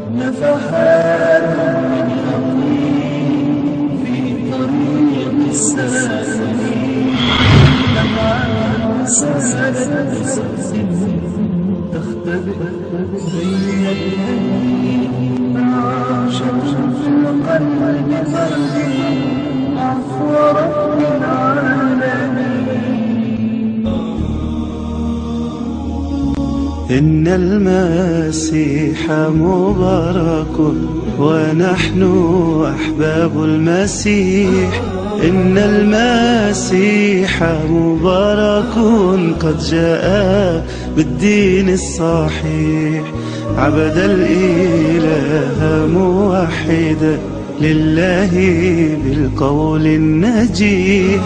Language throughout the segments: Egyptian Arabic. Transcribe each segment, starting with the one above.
نفحات من يقين في طريق السالمين لمعات سالت بصدق تختبئ بين اليمين عاشت في القلب فرد عفو رب العالمين إن المسيح مبارك ونحن أحباب المسيح إن المسيح مبارك قد جاء بالدين الصحيح عبد الإله موحدا لله بالقول النجيح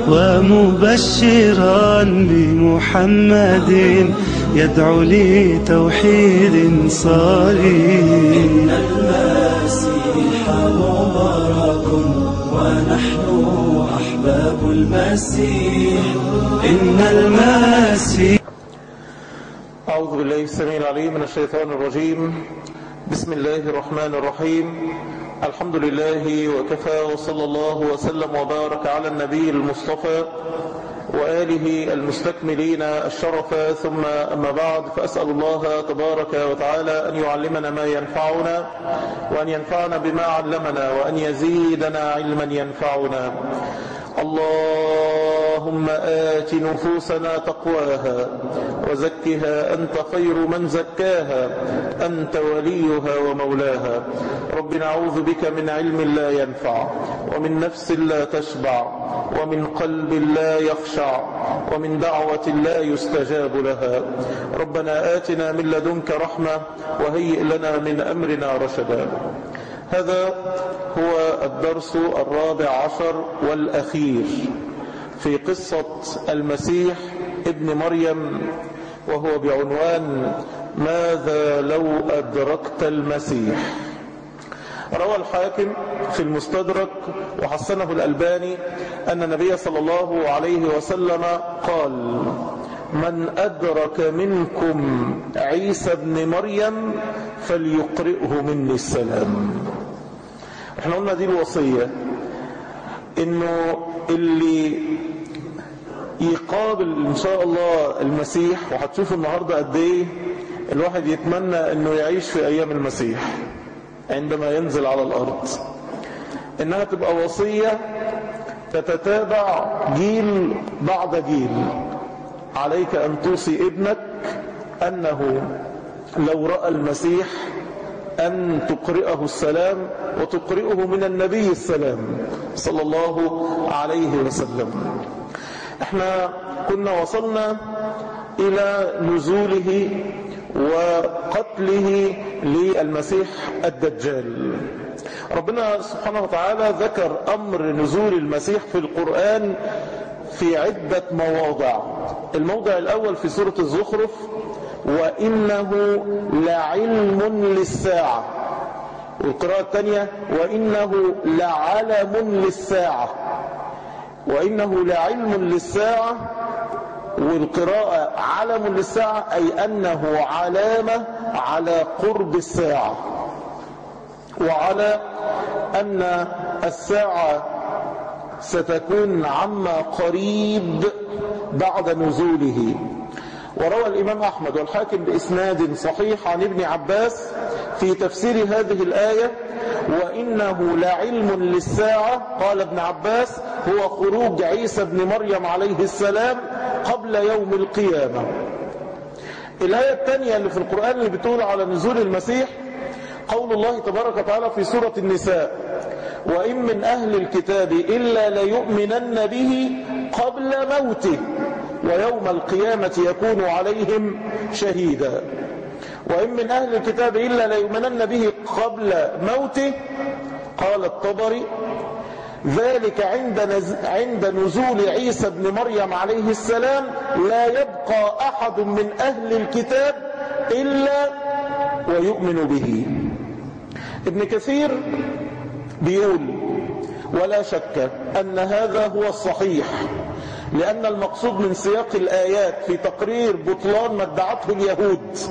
ومبشرا بمحمد يدعو لتوحيد صريح المسيح مبارك ونحن أحباب المسيح إن المسيح أعوذ بالله السميع العليم من الشيطان الرجيم بسم الله الرحمن الرحيم الحمد لله وكفى وصلى الله وسلم وبارك على النبي المصطفى وآله المستكملين الشرف ثم أما بعد فأسأل الله تبارك وتعالى أن يعلمنا ما ينفعنا وأن ينفعنا بما علمنا وأن يزيدنا علما ينفعنا اللهم آت نفوسنا تقواها وزكها أنت خير من زكاها أنت وليها ومولاها رب نعوذ بك من علم لا ينفع ومن نفس لا تشبع ومن قلب لا يخشع ومن دعوة لا يستجاب لها ربنا آتنا من لدنك رحمة وهيئ لنا من أمرنا رشدا هذا هو الدرس الرابع عشر والأخير في قصة المسيح ابن مريم وهو بعنوان ماذا لو أدركت المسيح روى الحاكم في المستدرك وحسنه الألباني أن النبي صلى الله عليه وسلم قال من أدرك منكم عيسى ابن مريم فليقرئه مني السلام احنا قلنا دي الوصية انه اللي يقابل ان شاء الله المسيح وهتشوفوا النهاردة قد ايه الواحد يتمنى انه يعيش في ايام المسيح عندما ينزل على الارض انها تبقى وصية تتتابع جيل بعد جيل عليك ان توصي ابنك انه لو رأى المسيح أن تقرئه السلام وتقرئه من النبي السلام صلى الله عليه وسلم احنا كنا وصلنا إلى نزوله وقتله للمسيح الدجال ربنا سبحانه وتعالى ذكر أمر نزول المسيح في القرآن في عدة مواضع الموضع الأول في سورة الزخرف وإنه لعلم للساعة والقراءة الثانية وإنه لعلم للساعة وإنه لعلم للساعة والقراءة علم للساعة أي أنه علامة على قرب الساعة وعلى أن الساعة ستكون عما قريب بعد نزوله وروى الإمام أحمد والحاكم بإسناد صحيح عن ابن عباس في تفسير هذه الآية وإنه لعلم للساعة قال ابن عباس هو خروج عيسى بن مريم عليه السلام قبل يوم القيامة الآية الثانية اللي في القرآن اللي بتقول على نزول المسيح قول الله تبارك وتعالى في سورة النساء وإن من أهل الكتاب إلا ليؤمنن به قبل موته ويوم القيامة يكون عليهم شهيدا وإن من أهل الكتاب إلا ليؤمنن به قبل موته قال الطبري ذلك عند, نز... عند نزول عيسى بن مريم عليه السلام لا يبقى أحد من أهل الكتاب إلا ويؤمن به ابن كثير بيقول ولا شك أن هذا هو الصحيح لأن المقصود من سياق الآيات في تقرير بطلان ما ادعته اليهود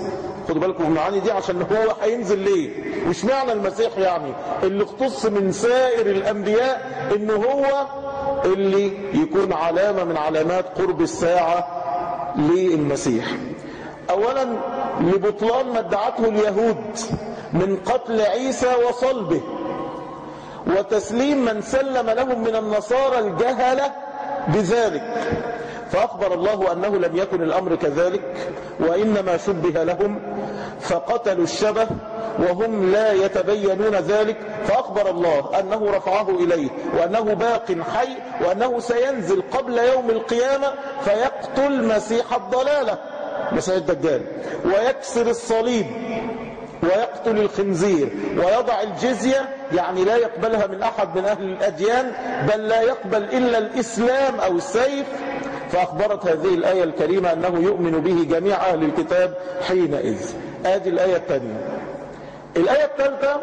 خدوا بالكم من المعاني دي عشان هو هينزل ليه مش معنى المسيح يعني اللي اختص من سائر الانبياء ان هو اللي يكون علامة من علامات قرب الساعة للمسيح اولا لبطلان ما ادعته اليهود من قتل عيسى وصلبه وتسليم من سلم لهم من النصارى الجهلة بذلك فأخبر الله أنه لم يكن الأمر كذلك وإنما شبه لهم فقتلوا الشبه وهم لا يتبينون ذلك فأخبر الله أنه رفعه إليه وأنه باق حي وأنه سينزل قبل يوم القيامة فيقتل مسيح الضلالة مسيح الدجال ويكسر الصليب ويقتل الخنزير ويضع الجزية يعني لا يقبلها من أحد من أهل الأديان بل لا يقبل إلا الإسلام أو السيف فأخبرت هذه الآية الكريمة أنه يؤمن به جميع أهل الكتاب حينئذ آدي الآية الثانية الآية الثالثة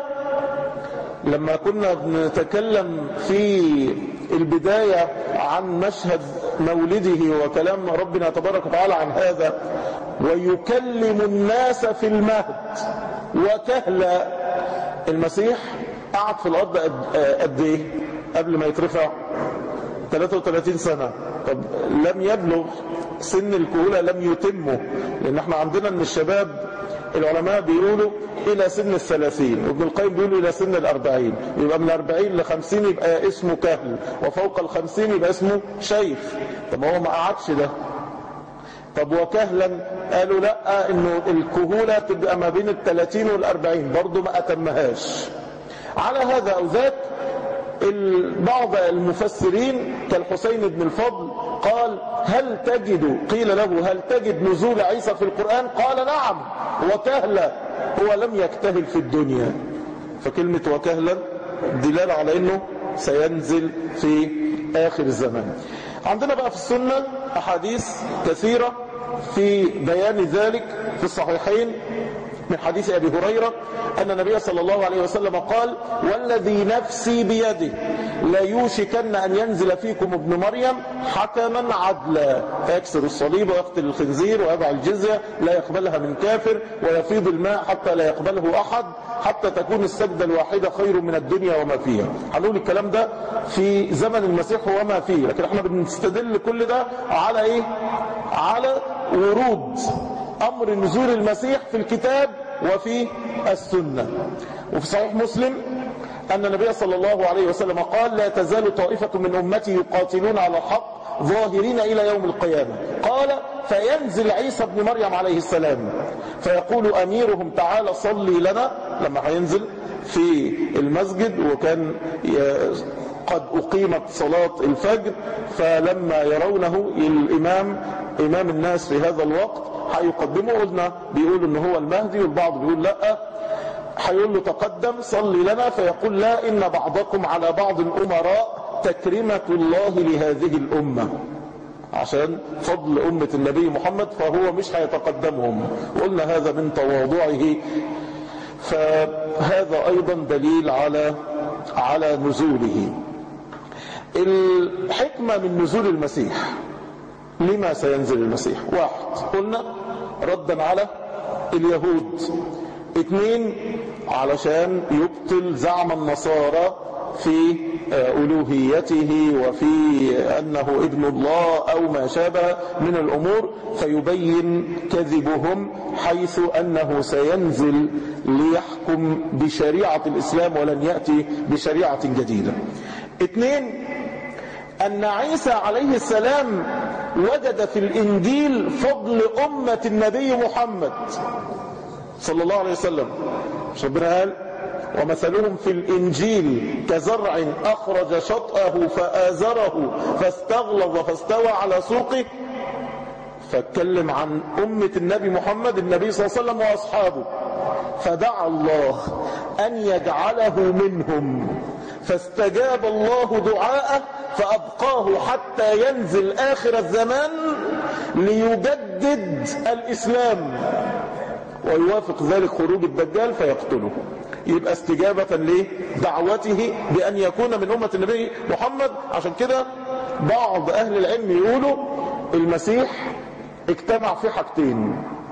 لما كنا بنتكلم في البداية عن مشهد مولده وكلام ربنا تبارك وتعالى عن هذا ويكلم الناس في المهد وكهلا المسيح قعد في الأرض قد ايه قبل ما يترفع 33 سنة طب لم يبلغ سن الكهولة لم يتمه لان احنا عندنا ان الشباب العلماء بيقولوا الى سن الثلاثين وابن القيم بيقولوا الى سن الاربعين يبقى من الاربعين لخمسين يبقى اسمه كهل وفوق الخمسين يبقى اسمه شيخ طب هو ما قعدش ده طب وكهلا قالوا لا انه الكهولة تبقى ما بين الثلاثين والاربعين برضو ما اتمهاش على هذا او ذاك بعض المفسرين كالحسين بن الفضل قال هل تجد قيل له هل تجد نزول عيسى في القرآن قال نعم وكهلا هو لم يكتهل في الدنيا فكلمة وكهلا دلالة على انه سينزل في اخر الزمان عندنا بقى في السنة احاديث كثيرة في بيان ذلك في الصحيحين من حديث أبي هريرة أن النبي صلى الله عليه وسلم قال والذي نفسي بيده لا يوشكن أن ينزل فيكم ابن مريم حكما عدلا فيكسر الصليب ويقتل الخنزير ويضع الجزية لا يقبلها من كافر ويفيض الماء حتى لا يقبله أحد حتى تكون السجدة الواحدة خير من الدنيا وما فيها هنقول الكلام ده في زمن المسيح وما فيه لكن احنا بنستدل كل ده على ايه على ورود امر نزول المسيح في الكتاب وفي السنة وفي صحيح مسلم أن النبي صلى الله عليه وسلم قال لا تزال طائفة من أمتي يقاتلون على الحق ظاهرين إلى يوم القيامة قال فينزل عيسى بن مريم عليه السلام فيقول أميرهم تعالى صلي لنا لما هينزل في المسجد وكان قد أقيمت صلاة الفجر فلما يرونه الإمام إمام الناس في هذا الوقت هيقدمه قلنا بيقول ان هو المهدي والبعض بيقول لا هيقول له تقدم صلي لنا فيقول لا ان بعضكم على بعض امراء تكرمة الله لهذه الامة عشان فضل أمة النبي محمد فهو مش هيتقدمهم قلنا هذا من تواضعه فهذا أيضا دليل على على نزوله الحكمة من نزول المسيح لما سينزل المسيح واحد قلنا ردا على اليهود اثنين علشان يبطل زعم النصارى في ألوهيته وفي أنه ابن الله أو ما شابه من الأمور فيبين كذبهم حيث أنه سينزل ليحكم بشريعة الإسلام ولن يأتي بشريعة جديدة اثنين أن عيسى عليه السلام وجد في الإنجيل فضل أمة النبي محمد صلى الله عليه وسلم مش ربنا قال ومثلهم في الإنجيل كزرع أخرج شطأه فآزره فاستغلظ فاستوى على سوقه فاتكلم عن أمة النبي محمد النبي صلى الله عليه وسلم وأصحابه فدعا الله أن يجعله منهم فاستجاب الله دعاءه فأبقاه حتى ينزل آخر الزمان ليجدد الإسلام ويوافق ذلك خروج الدجال فيقتله يبقى استجابة لدعوته بأن يكون من أمة النبي محمد عشان كده بعض أهل العلم يقولوا المسيح اجتمع في حاجتين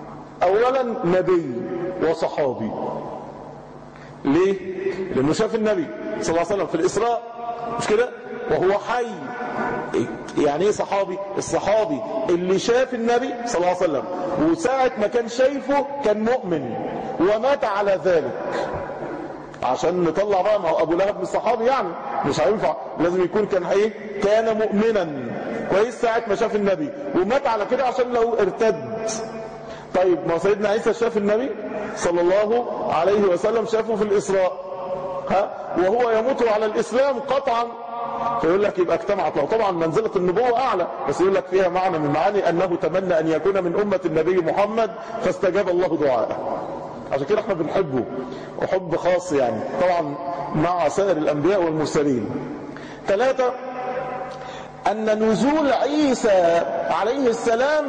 اولا نبي وصحابي ليه لانه شاف النبي صلى الله عليه وسلم في الاسراء مش كده وهو حي يعني ايه صحابي الصحابي اللي شاف النبي صلى الله عليه وسلم وساعة ما كان شايفه كان مؤمن ومات على ذلك عشان نطلع بقى ما هو ابو لهب من الصحابي يعني مش هينفع لازم يكون كان ايه كان مؤمنا كويس ساعة ما شاف النبي ومات على كده عشان لو ارتد طيب ما سيدنا عيسى شاف النبي صلى الله عليه وسلم شافه في الاسراء ها وهو يموت على الاسلام قطعا فيقول لك يبقى اجتمعت له طبعا منزلة النبوة اعلى بس يقول لك فيها معنى من معاني انه تمنى ان يكون من امة النبي محمد فاستجاب الله دعاءه عشان كده احنا بنحبه وحب خاص يعني طبعا مع سائر الانبياء والمرسلين ثلاثة ان نزول عيسى عليه السلام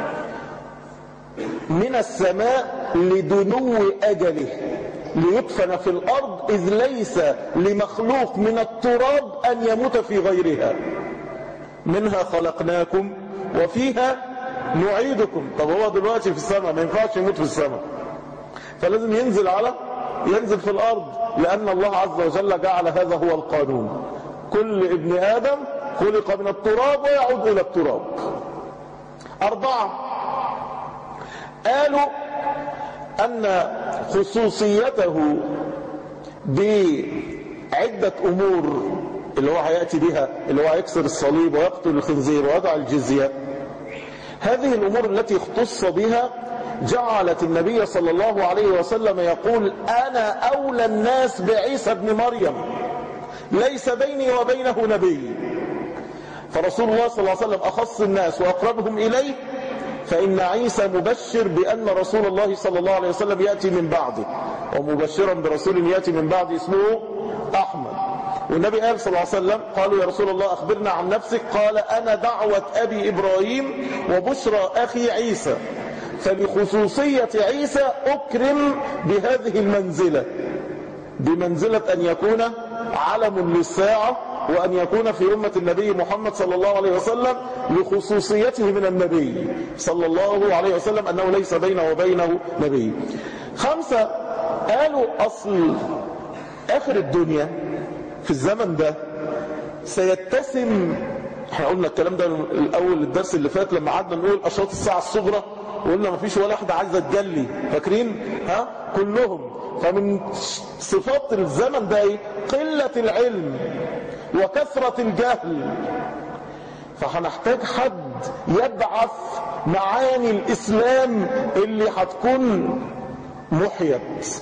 من السماء لدنو اجله ليدفن في الارض اذ ليس لمخلوق من التراب ان يموت في غيرها منها خلقناكم وفيها نعيدكم طب هو دلوقتي في السماء ما ينفعش يموت في السماء فلازم ينزل على ينزل في الارض لان الله عز وجل جعل هذا هو القانون كل ابن ادم خلق من التراب ويعود الى التراب اربعة قالوا ان خصوصيته بعدة امور اللي هو هيأتي بها اللي هو هيكسر الصليب ويقتل الخنزير ويضع الجزية هذه الامور التي اختص بها جعلت النبي صلى الله عليه وسلم يقول انا اولى الناس بعيسى ابن مريم ليس بيني وبينه نبي فرسول الله صلى الله عليه وسلم اخص الناس واقربهم اليه فإن عيسى مبشر بأن رسول الله صلى الله عليه وسلم يأتي من بعده ومبشرا برسول يأتي من بعده اسمه أحمد والنبي قال صلى الله عليه وسلم قالوا يا رسول الله أخبرنا عن نفسك قال أنا دعوة أبي إبراهيم وبشرى أخي عيسى فلخصوصية عيسى أكرم بهذه المنزلة بمنزلة أن يكون علم للساعة وأن يكون في أمة النبي محمد صلى الله عليه وسلم لخصوصيته من النبي صلى الله عليه وسلم أنه ليس بينه وبينه نبي خمسة قالوا أصل آخر الدنيا في الزمن ده سيتسم احنا قلنا الكلام ده الأول الدرس اللي فات لما قعدنا نقول أشراط الساعة الصغرى وقلنا ما فيش ولا واحدة عايزة تجلي فاكرين ها كلهم فمن صفات الزمن ده ايه قلة العلم وكثرة الجهل فهنحتاج حد يبعث معاني الإسلام اللي هتكون محيت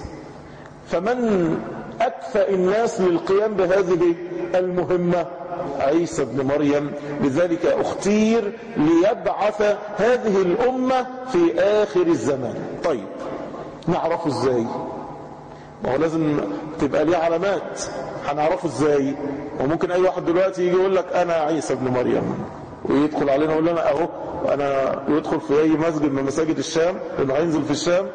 فمن أكفأ الناس للقيام بهذه المهمة عيسى بن مريم لذلك اختير ليبعث هذه الأمة في آخر الزمان طيب نعرفه ازاي ما هو لازم تبقى ليه علامات هنعرفه ازاي وممكن اي واحد دلوقتي يجي يقول لك انا عيسى ابن مريم ويدخل علينا يقول لنا اهو انا يدخل في اي مسجد من مساجد الشام لانه هينزل في الشام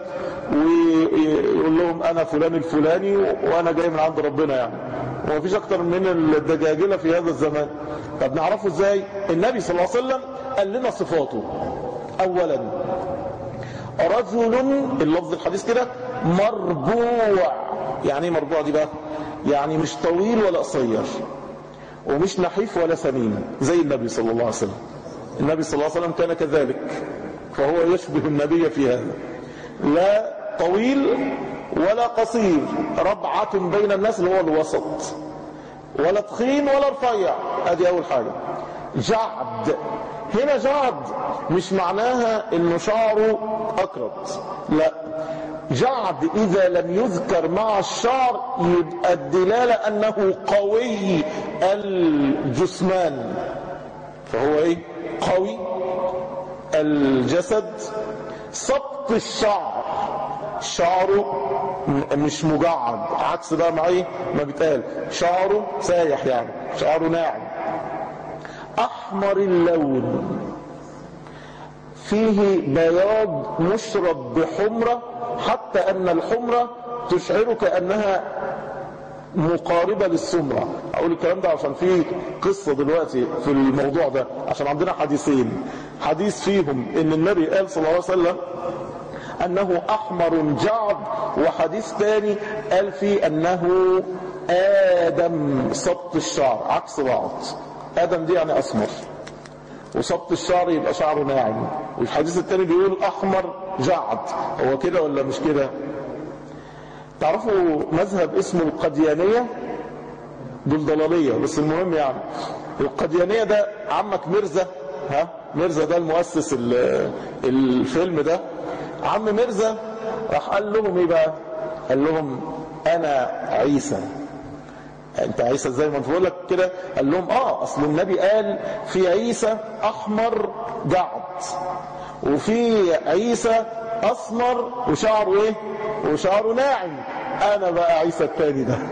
ويقول لهم انا فلان الفلاني وانا جاي من عند ربنا يعني وما فيش اكتر من الدجاجله في هذا الزمان طب نعرفه ازاي النبي صلى الله عليه وسلم قال لنا صفاته اولا رجل اللفظ الحديث كده مربوع يعني ايه مربوع دي بقى يعني مش طويل ولا قصير ومش نحيف ولا سمين زي النبي صلى الله عليه وسلم النبي صلى الله عليه وسلم كان كذلك فهو يشبه النبي في هذا لا طويل ولا قصير ربعة بين الناس اللي هو الوسط ولا تخين ولا رفيع ادي اول حاجة جعد هنا جعد مش معناها انه شعره اكرت لا جعد اذا لم يذكر مع الشعر يبقى الدلالة انه قوي الجسمان فهو ايه قوي الجسد سقط الشعر شعره مش مجعد عكس بقى معي ما بيتقال شعره سايح يعني شعره ناعم احمر اللون فيه بياض مشرب بحمرة حتى ان الحمرة تشعرك انها مقاربة للسمرة اقول الكلام ده عشان في قصة دلوقتي في الموضوع ده عشان عندنا حديثين حديث فيهم ان النبي قال صلى الله عليه وسلم انه احمر جعد وحديث تاني قال فيه انه ادم سبط الشعر عكس بعض ادم دي يعني اسمر وسبط الشعر يبقى شعره ناعم والحديث التاني بيقول احمر جعد هو كده ولا مش كده تعرفوا مذهب اسمه القديانية دول ضلالية بس المهم يعني القديانية ده عمك مرزا ها مرزا ده المؤسس الفيلم ده عم مرزا راح قال لهم ايه بقى قال لهم انا عيسى انت عيسى ازاي ما بقول لك كده قال لهم اه اصل النبي قال في عيسى احمر جعد وفي عيسى اسمر وشعره ايه وشعره ناعم انا بقى عيسى التاني ده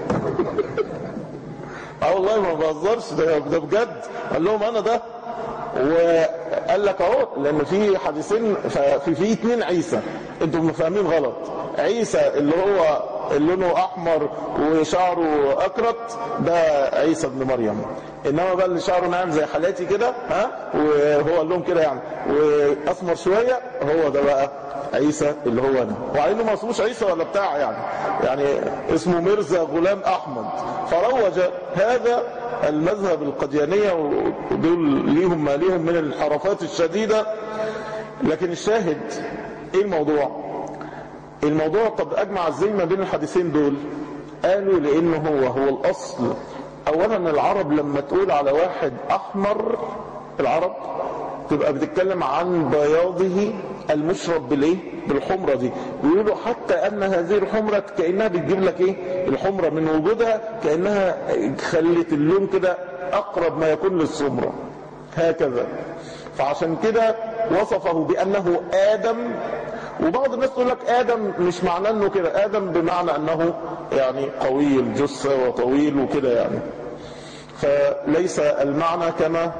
اه والله ما بهزرش ده ده بجد قال لهم انا ده وقال لك اهو لان في حديثين في في اثنين عيسى انتم فاهمين غلط عيسى اللي هو اللي لونه احمر وشعره اكرت ده عيسى ابن مريم انما بقى اللي شعره ناعم زي حالاتي كده ها وهو قال لهم كده يعني واسمر شويه هو ده بقى عيسى اللي هو انا وعلى انه ما اسموش عيسى ولا بتاع يعني يعني اسمه مرزا غلام احمد فروج هذا المذهب القديانية ودول ليهم ما ليهم من الحرفات الشديدة لكن الشاهد ايه الموضوع الموضوع طب اجمع ازاي ما بين الحديثين دول قالوا لانه هو هو الاصل اولا العرب لما تقول على واحد احمر العرب تبقى بتتكلم عن بياضه المشرب بالايه بالحمرة دي بيقولوا حتى ان هذه الحمرة كأنها بتجيب لك ايه الحمرة من وجودها كأنها خلت اللون كده اقرب ما يكون للسمرة هكذا فعشان كده وصفه بانه ادم وبعض الناس تقول لك ادم مش معناه انه كده ادم بمعنى انه يعني قوي الجثة وطويل وكده يعني فليس المعنى كما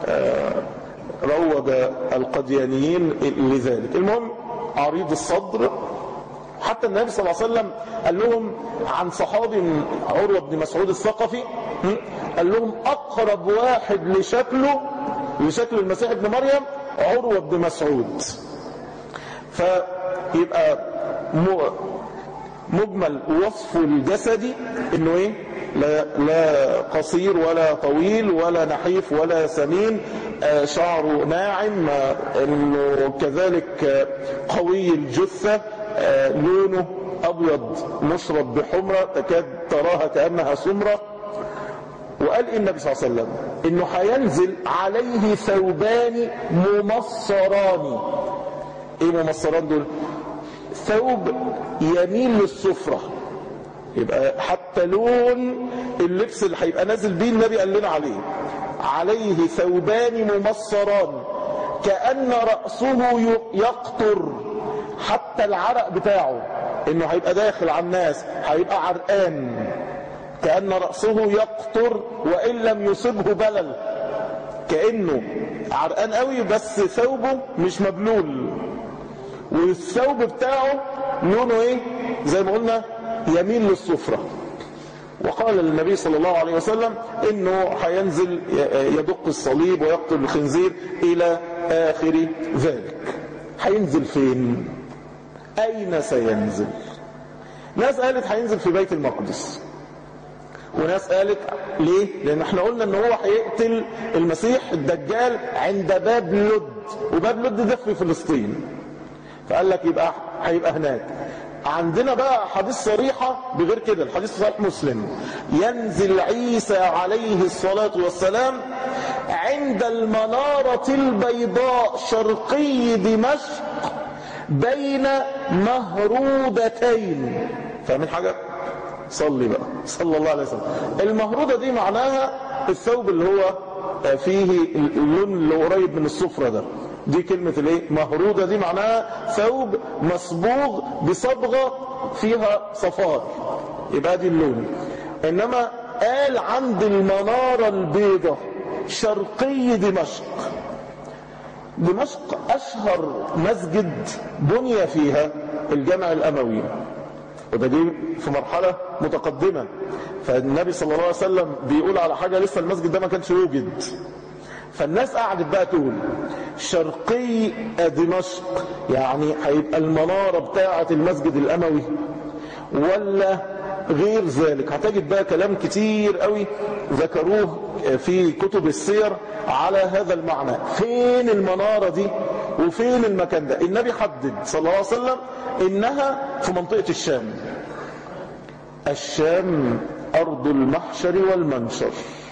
روج القديانيين لذلك المهم عريض الصدر حتى النبي صلى الله عليه وسلم قال لهم عن صحابي عروة بن مسعود الثقفي قال لهم أقرب واحد لشكله لشكل المسيح ابن مريم عروة بن مسعود فيبقى مجمل وصفه الجسدي انه ايه لا, لا قصير ولا طويل ولا نحيف ولا سمين آه شعره ناعم آه انه كذلك آه قوي الجثة لونه ابيض مشرب بحمرة تكاد تراها كأنها سمرة وقال إيه النبي صلى الله عليه وسلم انه هينزل عليه ثوبان ممصران ايه ممصران دول ثوب يميل للسفرة يبقى حتى لون اللبس اللي هيبقى نازل بيه النبي قال لنا عليه عليه ثوبان ممصران كأن رأسه يقطر حتى العرق بتاعه انه هيبقى داخل على الناس هيبقى عرقان كأن رأسه يقطر وإن لم يصبه بلل كأنه عرقان قوي بس ثوبه مش مبلول والثوب بتاعه لونه ايه زي ما قلنا يميل للصفرة وقال النبي صلى الله عليه وسلم انه هينزل يدق الصليب ويقتل الخنزير الى اخر ذلك هينزل فين اين سينزل ناس قالت هينزل في بيت المقدس وناس قالت ليه لان احنا قلنا ان هو هيقتل المسيح الدجال عند باب لد وباب لد ده في فلسطين فقال لك يبقى هيبقى هناك عندنا بقى حديث صريحة بغير كده الحديث صحيح مسلم ينزل عيسى عليه الصلاة والسلام عند المنارة البيضاء شرقي دمشق بين مهرودتين فاهمين حاجة صلي بقى صلى الله عليه وسلم المهرودة دي معناها الثوب اللي هو فيه اللون اللي قريب من الصفرة ده دي كلمة الايه مهرودة دي معناها ثوب مصبوغ بصبغة فيها صفار يبقى دي اللون انما قال عند المنارة البيضة شرقي دمشق دمشق اشهر مسجد بني فيها الجامع الاموي وده دي في مرحلة متقدمة فالنبي صلى الله عليه وسلم بيقول على حاجة لسه المسجد ده ما كانش يوجد فالناس قعدت بقى تقول شرقي دمشق يعني هيبقى المنارة بتاعة المسجد الأموي ولا غير ذلك هتجد بقى كلام كتير قوي ذكروه في كتب السير على هذا المعنى فين المنارة دي وفين المكان ده النبي حدد صلى الله عليه وسلم انها في منطقة الشام الشام ارض المحشر والمنشر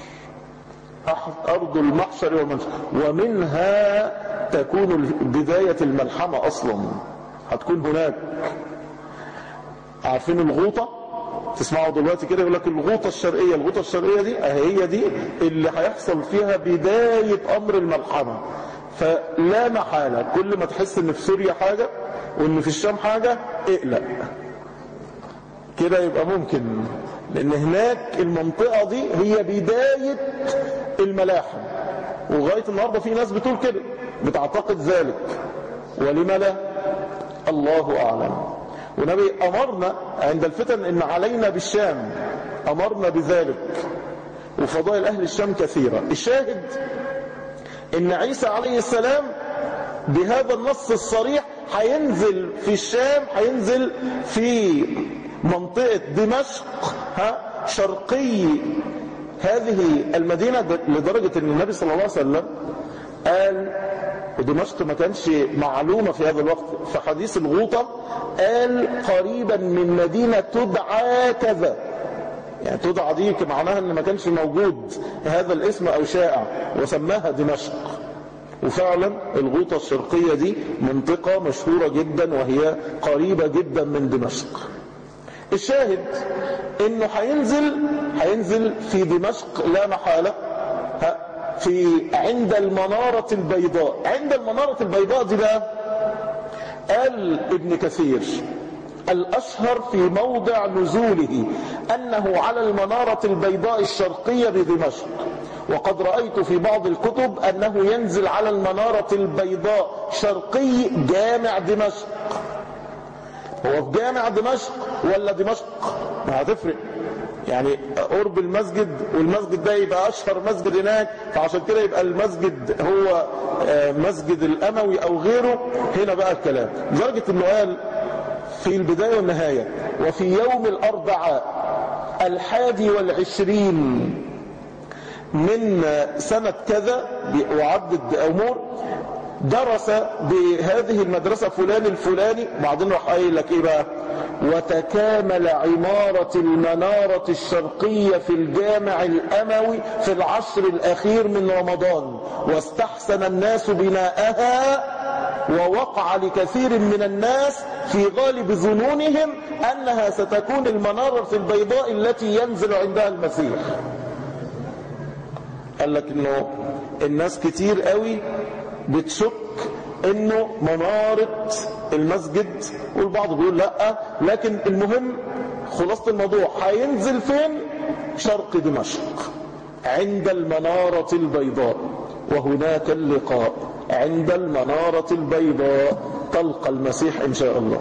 ارض المحشر والمنشر ومنها تكون بداية الملحمة اصلا هتكون هناك عارفين الغوطة تسمعوا دلوقتي كده يقول لك الغوطة الشرقية الغوطة الشرقية دي هي دي اللي هيحصل فيها بداية امر الملحمة فلا محالة كل ما تحس ان في سوريا حاجة وان في الشام حاجة اقلق كده يبقى ممكن لان هناك المنطقة دي هي بداية الملاحم وغاية النهاردة في ناس بتقول كده بتعتقد ذلك ولم لا الله اعلم ونبي امرنا عند الفتن ان علينا بالشام امرنا بذلك وفضائل اهل الشام كثيرة الشاهد ان عيسى عليه السلام بهذا النص الصريح هينزل في الشام هينزل في منطقة دمشق ها شرقي هذه المدينة لدرجة ان النبي صلى الله عليه وسلم قال ودمشق ما كانش معلومة في هذا الوقت في حديث الغوطة قال قريبا من مدينة تدعى كذا يعني تدعى دي معناها ان ما كانش موجود هذا الاسم او شائع وسماها دمشق وفعلا الغوطة الشرقية دي منطقة مشهورة جدا وهي قريبة جدا من دمشق الشاهد انه هينزل هينزل في دمشق لا محالة في عند المنارة البيضاء عند المنارة البيضاء دي بقى قال ابن كثير الأشهر في موضع نزوله أنه على المنارة البيضاء الشرقية بدمشق وقد رأيت في بعض الكتب أنه ينزل على المنارة البيضاء شرقي جامع دمشق هو في جامع دمشق ولا دمشق ما هتفرق يعني قرب المسجد والمسجد ده يبقى اشهر مسجد هناك فعشان كده يبقى المسجد هو مسجد الاموي او غيره هنا بقى الكلام لدرجه انه قال في البدايه والنهايه وفي يوم الاربعاء الحادي والعشرين من سنة كذا وعدد أمور درس بهذه المدرسة فلان الفلاني بعدين راح قايل لك ايه بقى وتكامل عمارة المنارة الشرقية في الجامع الأموي في العشر الأخير من رمضان واستحسن الناس بناءها ووقع لكثير من الناس في غالب ظنونهم أنها ستكون المنارة البيضاء التي ينزل عندها المسيح قال لك انه الناس كتير قوي بتشك انه منارة المسجد والبعض بيقول لا لكن المهم خلاصة الموضوع هينزل فين شرق دمشق عند المنارة البيضاء وهناك اللقاء عند المنارة البيضاء تلقى المسيح ان شاء الله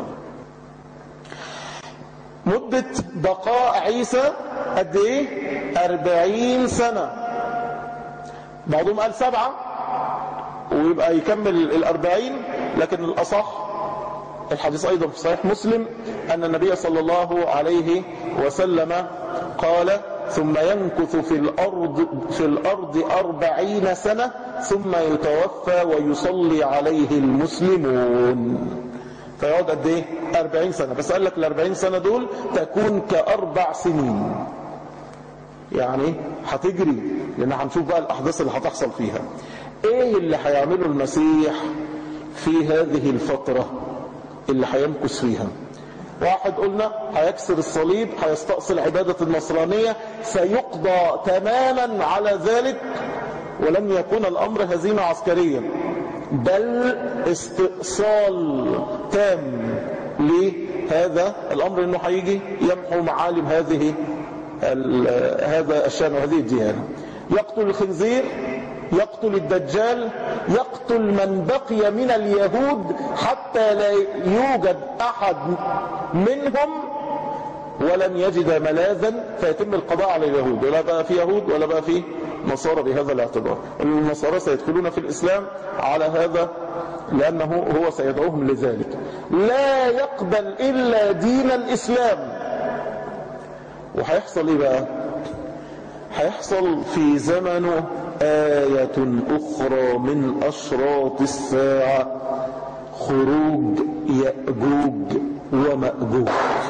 مدة بقاء عيسى قد ايه اربعين سنة بعضهم قال سبعة ويبقى يكمل الأربعين لكن الأصح الحديث أيضا في صحيح مسلم أن النبي صلى الله عليه وسلم قال ثم ينكث في الأرض, في الأرض أربعين سنة ثم يتوفى ويصلي عليه المسلمون فيقعد قد ايه 40 سنة بس قال لك ال 40 سنة دول تكون كأربع سنين يعني هتجري لان هنشوف بقى الاحداث اللي هتحصل فيها ايه اللي هيعمله المسيح في هذه الفترة اللي هيمكث فيها واحد قلنا هيكسر الصليب هيستأصل عبادة النصرانية سيقضى تماما على ذلك ولن يكون الامر هزيمة عسكرية بل استئصال تام لهذا الامر انه هيجي يمحو معالم هذه هذا الشان وهذه الديانة يقتل الخنزير يقتل الدجال يقتل من بقي من اليهود حتى لا يوجد احد منهم ولن يجد ملاذا فيتم القضاء على اليهود ولا بقى في يهود ولا بقى في النصارى بهذا الاعتبار النصارى سيدخلون في الإسلام على هذا لأنه هو سيدعوهم لذلك لا يقبل إلا دين الإسلام وهيحصل إيه بقى هيحصل في زمنه آية أخرى من أشراط الساعة خروج يأجوج ومأجوج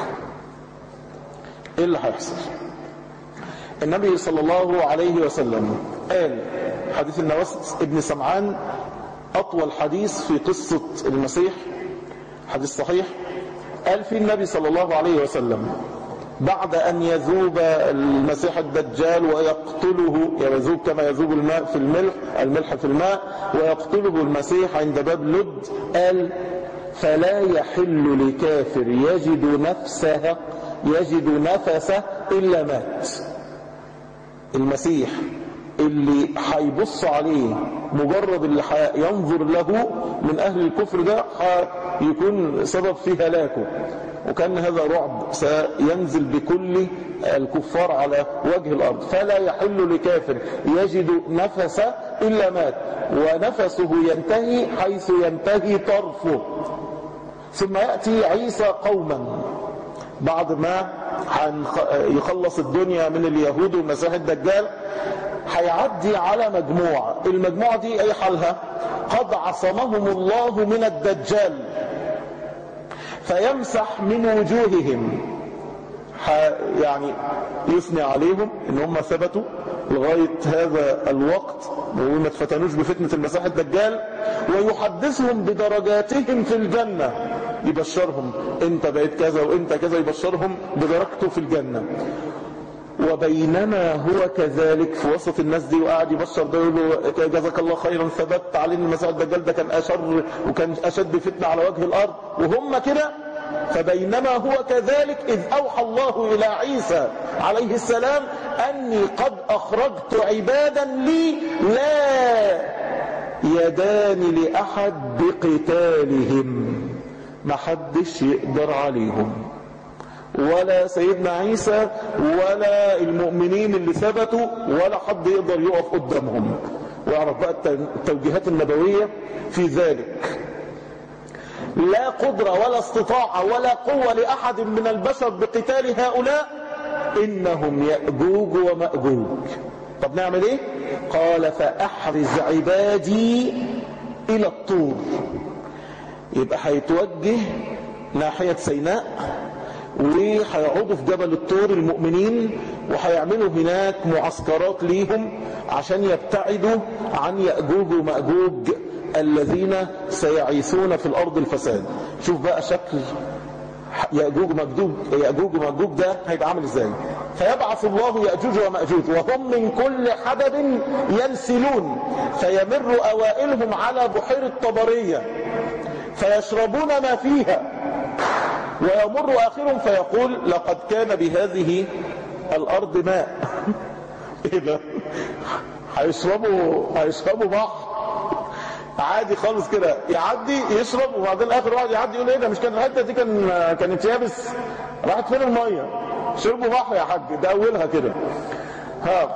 ايه اللي هيحصل النبي صلى الله عليه وسلم قال حديث النواس ابن سمعان اطول حديث في قصة المسيح حديث صحيح قال في النبي صلى الله عليه وسلم بعد ان يذوب المسيح الدجال ويقتله يذوب كما يذوب الماء في الملح الملح في الماء ويقتله المسيح عند باب لد قال فلا يحل لكافر يجد نفسه يجد نفسه إلا مات المسيح اللي هيبص عليه مجرد اللي ينظر له من أهل الكفر ده يكون سبب في هلاكه وكان هذا رعب سينزل بكل الكفار على وجه الأرض فلا يحل لكافر يجد نفسه إلا مات ونفسه ينتهي حيث ينتهي طرفه ثم يأتي عيسى قوما بعد ما يخلص الدنيا من اليهود والمسيح الدجال هيعدي على مجموعة المجموعة دي اي حالها قد عصمهم الله من الدجال فيمسح من وجوههم يعني يثني عليهم ان هم ثبتوا لغاية هذا الوقت وما تفتنوش بفتنة المسيح الدجال ويحدثهم بدرجاتهم في الجنة يبشرهم انت بقيت كذا وانت كذا يبشرهم بدرجته في الجنة وبينما هو كذلك في وسط الناس دي وقاعد يبشر ده يقول له جزاك الله خيرا ثبت عليه ان المسيح الدجال ده كان اشر وكان اشد فتنه على وجه الارض وهم كده فبينما هو كذلك إذ أوحى الله إلى عيسى عليه السلام أني قد أخرجت عبادا لي لا يدان لأحد بقتالهم ما حدش يقدر عليهم ولا سيدنا عيسى ولا المؤمنين اللي ثبتوا ولا حد يقدر يقف قدامهم ويعرف بقى التوجيهات النبوية في ذلك لا قدرة ولا استطاعة ولا قوة لأحد من البشر بقتال هؤلاء إنهم يأجوج ومأجوج طب نعمل ايه قال فأحرز عبادي إلى الطور يبقى هيتوجه ناحية سيناء وهيقعدوا في جبل الطور المؤمنين وهيعملوا هناك معسكرات ليهم عشان يبتعدوا عن يأجوج ومأجوج الذين سيعيثون في الأرض الفساد شوف بقى شكل يأجوج ومأجوج يأجوج ومأجوج ده هيبقى عامل ازاي فيبعث الله يأجوج ومأجوج وهم من كل حدب ينسلون فيمر أوائلهم على بحيرة طبرية فيشربون ما فيها ويمر آخرهم فيقول لقد كان بهذه الأرض ماء ايه ده هيشربوا هيشربوا بحر عادي خالص كده يعدي يشرب وبعدين اخر واحد يعدي يقول ايه ده مش كان الحته دي كان كانت يابس راحت فين الميه شربوا بحر يا حاج ده اولها كده ها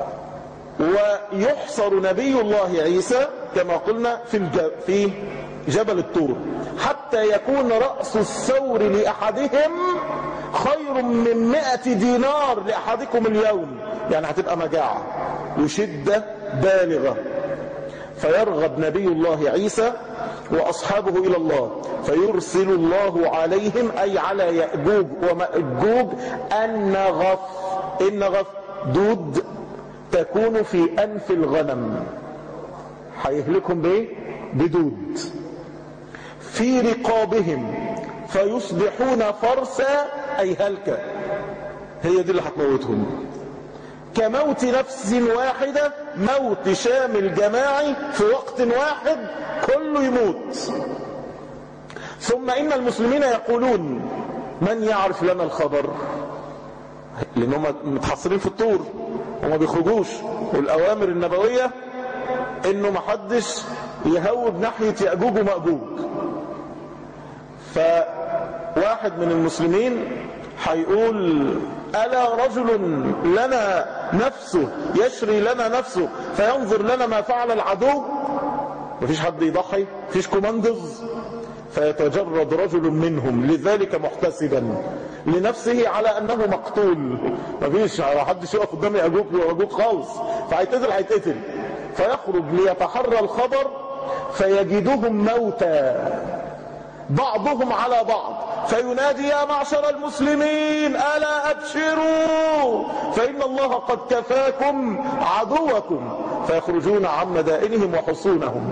ويحصر نبي الله عيسى كما قلنا في الج... في جبل الطور حتى يكون رأس الثور لأحدهم خير من مئة دينار لأحدكم اليوم يعني هتبقى مجاعة وشدة بالغة فيرغب نبي الله عيسى وأصحابه إلى الله فيرسل الله عليهم أي على يأجوج ومأجوج النغف النغف دود تكون في أنف الغنم هيهلكهم بإيه؟ بدود في رقابهم فيصبحون فرسا أي هلكة هي دي اللي هتموتهم كموت نفس واحدة موت شامل جماعي في وقت واحد كله يموت ثم إن المسلمين يقولون من يعرف لنا الخبر لأنهم متحصرين في الطور وما بيخرجوش والأوامر النبوية إنه محدش يهوب ناحية يأجوج ومأجوج فواحد من المسلمين هيقول ألا رجل لنا نفسه يشري لنا نفسه فينظر لنا ما فعل العدو مفيش حد يضحي مفيش كوماندوز فيتجرد رجل منهم لذلك محتسبا لنفسه على انه مقتول مفيش حدش يقف قدامي اجوك واجوك خالص فهيتقتل هيتقتل فيخرج ليتحرى الخبر فيجدهم موتى بعضهم على بعض فينادي يا معشر المسلمين ألا أبشروا فإن الله قد كفاكم عدوكم فيخرجون عن مدائنهم وحصونهم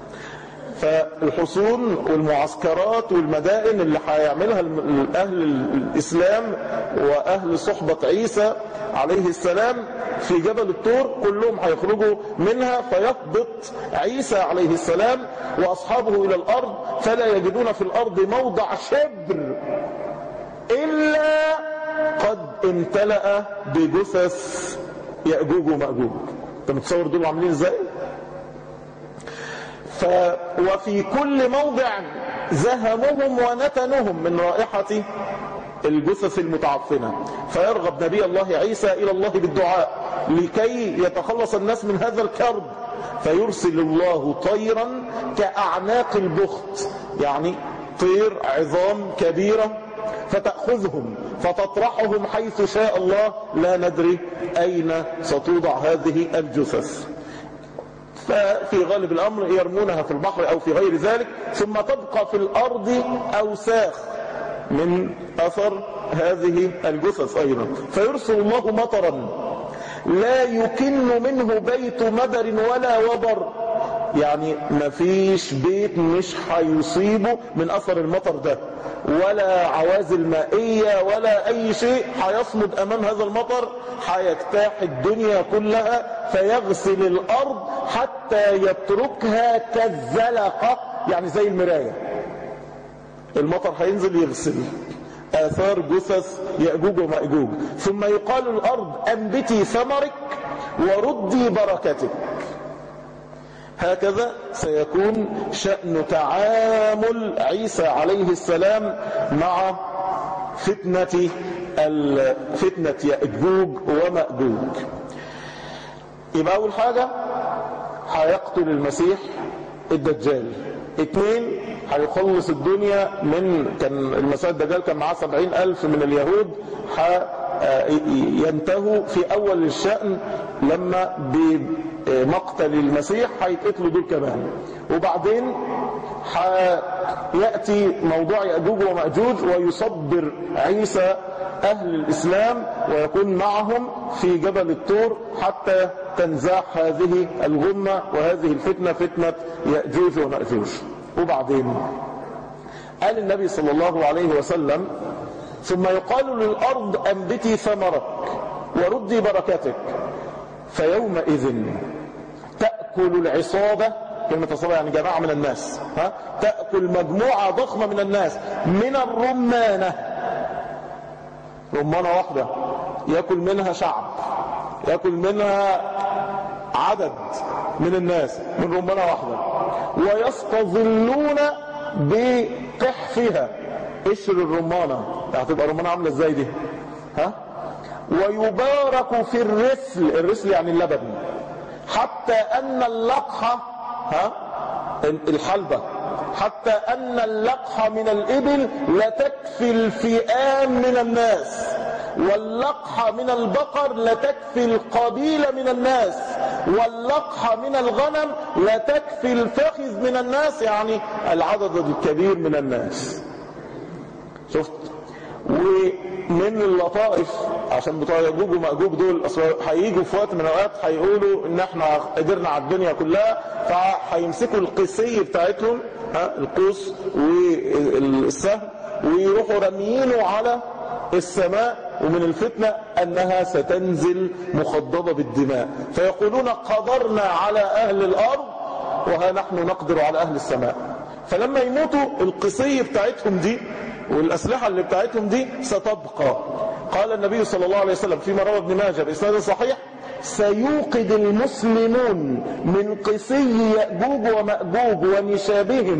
فالحصون والمعسكرات والمدائن اللي هيعملها اهل الاسلام واهل صحبة عيسى عليه السلام في جبل الطور كلهم هيخرجوا منها فيهبط عيسى عليه السلام واصحابه الى الارض فلا يجدون في الارض موضع شبر الا قد امتلأ بجثث يأجوج ومأجوج انت متصور دول عاملين ازاي ف وفي كل موضع زهمهم ونتنهم من رائحة الجثث المتعفنة فيرغب نبي الله عيسى إلى الله بالدعاء لكي يتخلص الناس من هذا الكرب فيرسل الله طيرا كأعناق البخت يعني طير عظام كبيرة فتأخذهم فتطرحهم حيث شاء الله لا ندري أين ستوضع هذه الجثث ففي غالب الأمر يرمونها في البحر أو في غير ذلك ثم تبقى في الأرض أوساخ من أثر هذه الجثث أيضا فيرسل الله مطرا لا يكن منه بيت مدر ولا وبر يعني مفيش بيت مش هيصيبه من أثر المطر ده ولا عوازل مائية ولا أي شيء هيصمد أمام هذا المطر هيجتاح الدنيا كلها فيغسل الأرض حتى يتركها كالزلقة يعني زي المراية المطر هينزل يغسل آثار جثث يأجوج ومأجوج ثم يقال الأرض أنبتي ثمرك وردي بركتك هكذا سيكون شأن تعامل عيسى عليه السلام مع فتنة فتنة يأجوج ومأجوج يبقى أول حاجة هيقتل المسيح الدجال اثنين هيخلص الدنيا من كان المسيح الدجال كان معاه سبعين ألف من اليهود ينتهوا في أول الشأن لما بمقتل المسيح هيتقتلوا دول كمان وبعدين يأتي موضوع يأجوج ومأجوج ويصبر عيسى أهل الإسلام ويكون معهم في جبل الطور حتى تنزاح هذه الغمة وهذه الفتنة فتنة يأجوج ومأجوج وبعدين قال النبي صلى الله عليه وسلم ثم يقال للأرض أنبتي ثمرك وردي بركتك فيومئذ تأكل العصابة كلمة عصابة يعني جماعة من الناس ها؟ تأكل مجموعة ضخمة من الناس من الرمانة رمانة واحدة يأكل منها شعب يأكل منها عدد من الناس من رمانة واحدة ويستظلون بقحفها قشر الرمانة هتبقى الرمانة عاملة ازاي دي ها ويبارك في الرسل الرسل يعني اللبن حتى ان اللقحة ها الحلبة حتى ان اللقحة من الابل لتكفي الفئام من الناس واللقحة من البقر لتكفي القبيلة من الناس واللقحة من الغنم لتكفي الفخذ من الناس يعني العدد الكبير من الناس شفت ومن اللطائف عشان بتوع يجوج ومأجوج دول هيجوا في وقت من الاوقات هيقولوا ان احنا قدرنا على الدنيا كلها فهيمسكوا القسي بتاعتهم ها القوس والسهم ويروحوا راميينه على السماء ومن الفتنة انها ستنزل مخضبة بالدماء فيقولون قدرنا على اهل الارض وها نحن نقدر على اهل السماء فلما يموتوا القسي بتاعتهم دي والأسلحة اللي بتاعتهم دي ستبقى قال النبي صلى الله عليه وسلم فيما روى ابن ماجه بإسناد صحيح سيوقد المسلمون من قسي يأجوج ومأجوج ونشابهم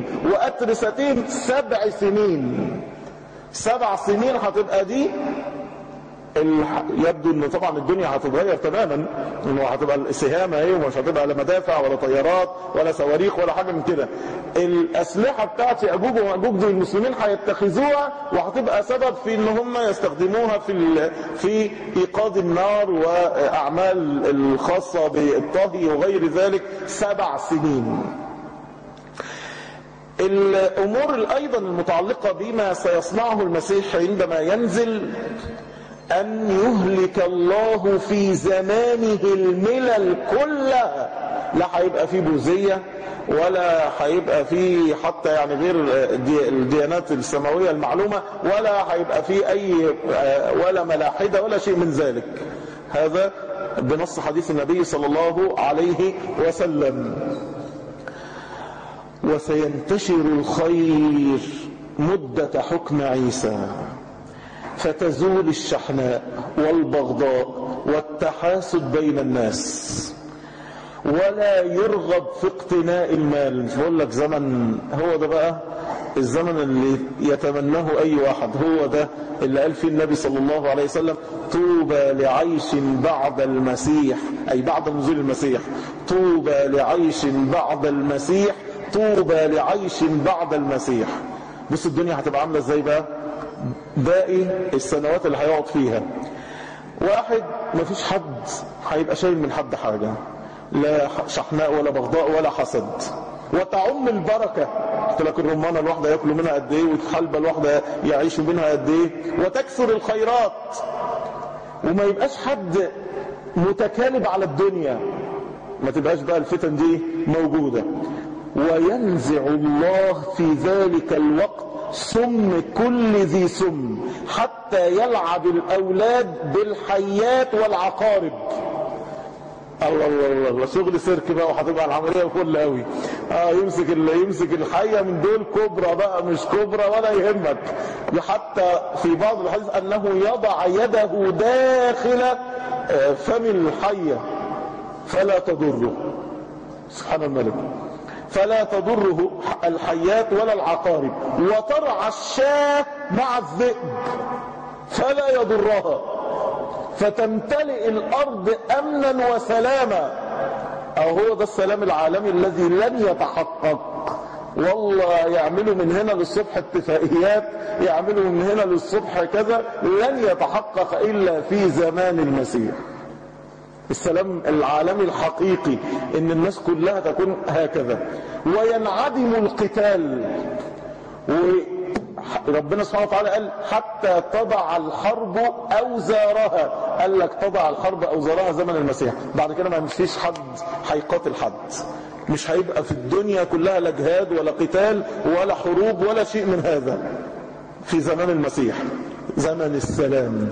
وأترستهم سبع سنين سبع سنين هتبقى دي الح... يبدو ان طبعا الدنيا هتتغير تماما انه هتبقى السهامه ايه ومش هتبقى لا مدافع ولا طيارات ولا صواريخ ولا حاجه من كده الاسلحه بتاعت ياجوج وماجوج دي المسلمين هيتخذوها وهتبقى سبب في ان هم يستخدموها في ال... في ايقاد النار واعمال الخاصه بالطهي وغير ذلك سبع سنين الامور ايضا المتعلقه بما سيصنعه المسيح عندما ينزل أن يهلك الله في زمانه الملل كلها لا هيبقى فيه بوذية ولا هيبقى فيه حتى يعني غير الديانات السماوية المعلومة ولا هيبقى فيه أي ولا ملاحدة ولا شيء من ذلك هذا بنص حديث النبي صلى الله عليه وسلم وسينتشر الخير مدة حكم عيسى فتزول الشحناء والبغضاء والتحاسد بين الناس ولا يرغب في اقتناء المال مش بقول لك زمن هو ده بقى الزمن اللي يتمناه اي واحد هو ده اللي قال فيه النبي صلى الله عليه وسلم طوبى لعيش بعد المسيح اي بعد نزول المسيح طوبى لعيش بعد المسيح طوبى لعيش بعد المسيح بص الدنيا هتبقى عامله ازاي بقى باقي السنوات اللي هيقعد فيها واحد مفيش حد هيبقى شايل من حد حاجة لا شحناء ولا بغضاء ولا حسد وتعم البركة قلت لك الرمانة الواحدة ياكلوا منها قد ايه والحلبة الواحدة يعيشوا منها قد ايه وتكثر الخيرات وما يبقاش حد متكالب على الدنيا ما تبقاش بقى الفتن دي موجودة وينزع الله في ذلك الوقت سم كل ذي سم حتى يلعب الأولاد بالحيات والعقارب الله الله الله الله شغل سيرك بقى وهتبقى العمليه فل قوي اه يمسك اللي يمسك الحيه من دول كبرى بقى مش كبرى ولا يهمك حتى في بعض الحديث انه يضع يده داخل فم الحيه فلا تضره سبحان الملك فلا تضره الحيات ولا العقارب وترعى الشاة مع الذئب فلا يضرها فتمتلئ الارض امنا وسلاما او هو ده السلام العالمي الذي لن يتحقق والله يعملوا من هنا للصبح اتفاقيات يعملوا من هنا للصبح كذا لن يتحقق الا في زمان المسيح السلام العالمي الحقيقي ان الناس كلها تكون هكذا وينعدم القتال وربنا سبحانه وتعالى قال حتى تضع الحرب اوزارها قال لك تضع الحرب اوزارها زمن المسيح بعد كده ما فيش حد هيقاتل حد مش هيبقى في الدنيا كلها لا جهاد ولا قتال ولا حروب ولا شيء من هذا في زمان المسيح زمن السلام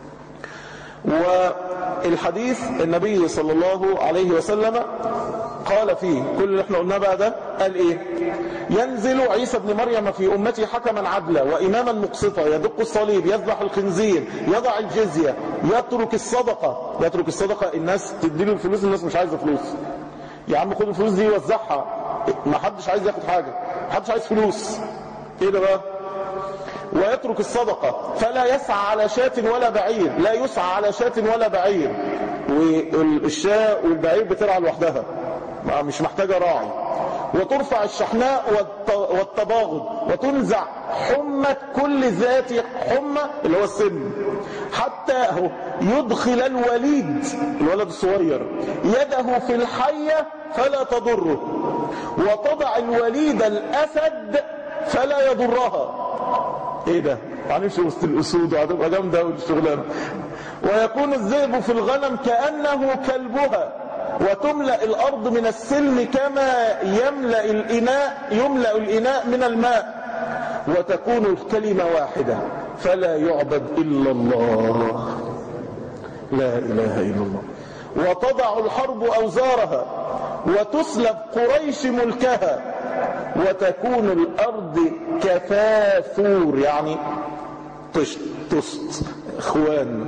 والحديث النبي صلى الله عليه وسلم قال فيه كل اللي احنا قلناه بقى ده قال ايه ينزل عيسى ابن مريم في امتي حكما عدلا واماما مقسطا يدق الصليب يذبح الخنزير يضع الجزية يترك الصدقة يترك الصدقة الناس تديله الفلوس الناس مش عايزة فلوس يا عم خد الفلوس دي وزعها ما حدش عايز ياخد حاجة ما حدش عايز فلوس ايه ده بقى ويترك الصدقة فلا يسعى على شاة ولا بعير لا يسعى على شاة ولا بعير والشاة والبعير بترعى لوحدها مش محتاجة راعي وترفع الشحناء والتباغض وتنزع حمة كل ذات حمة اللي هو السن حتى هو يدخل الوليد الولد الصغير يده في الحية فلا تضره وتضع الوليد الأسد فلا يضرها ايه ده هنمشي وسط الاسود وهتبقى جامده قوي الشغلانه ويكون الذئب في الغنم كانه كلبها وتملا الارض من السلم كما يملا الاناء يملا الاناء من الماء وتكون الكلمه واحده فلا يعبد الا الله لا اله الا الله وتضع الحرب اوزارها وتسلب قريش ملكها وتكون الارض كفافور يعني طشت طست اخوان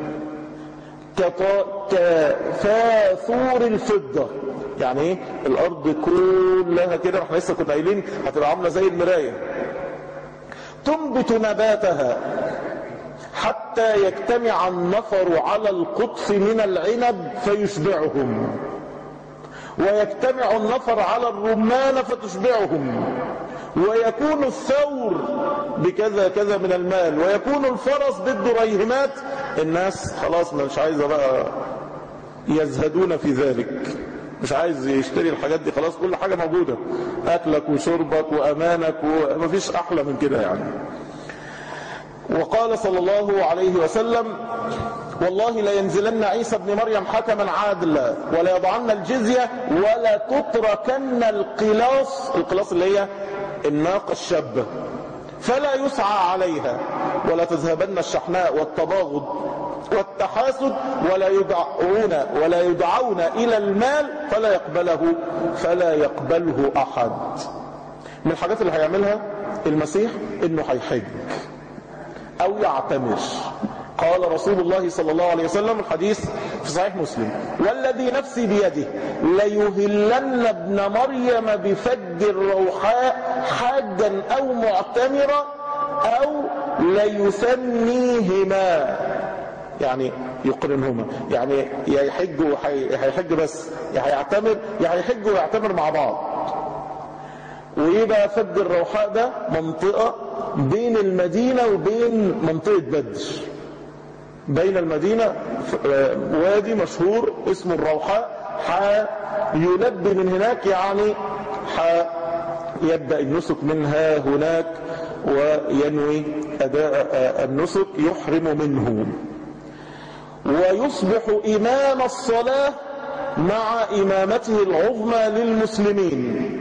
كفاثور الفضة يعني ايه الارض كلها كده احنا لسه كنا قايلين هتبقى عامله زي المرايه تنبت نباتها حتى يجتمع النفر على القطف من العنب فيشبعهم ويجتمع النفر على الرمان فتشبعهم ويكون الثور بكذا كذا من المال ويكون الفرس بالدريهمات الناس خلاص مش عايزة بقى يزهدون في ذلك مش عايز يشتري الحاجات دي خلاص كل حاجة موجودة أكلك وشربك وأمانك ومفيش أحلى من كده يعني وقال صلى الله عليه وسلم والله لا ينزلن عيسى ابن مريم حكما عادلا ولا يضعن الجزية ولا تتركن القلاص القلاص اللي هي الناقة الشابة فلا يسعى عليها ولا تذهبن الشحناء والتباغض والتحاسد ولا يدعون ولا يدعون الى المال فلا يقبله فلا يقبله احد من الحاجات اللي هيعملها المسيح انه هيحج او يعتمر قال رسول الله صلى الله عليه وسلم الحديث في صحيح مسلم والذي نفسي بيده ليهلن ابن مريم بفج الروحاء حاجا او معتمرا او ليثنيهما يعني يقرنهما يعني يا يحج هيحج بس يا هيعتمر يا هيحج ويعتمر مع بعض ويبقى فج الروحاء ده منطقة بين المدينة وبين منطقة بدر بين المدينة وادي مشهور اسمه الروحاء يلبي من هناك يعني يبدأ النسك منها هناك وينوي أداء النسك يحرم منه ويصبح إمام الصلاة مع إمامته العظمى للمسلمين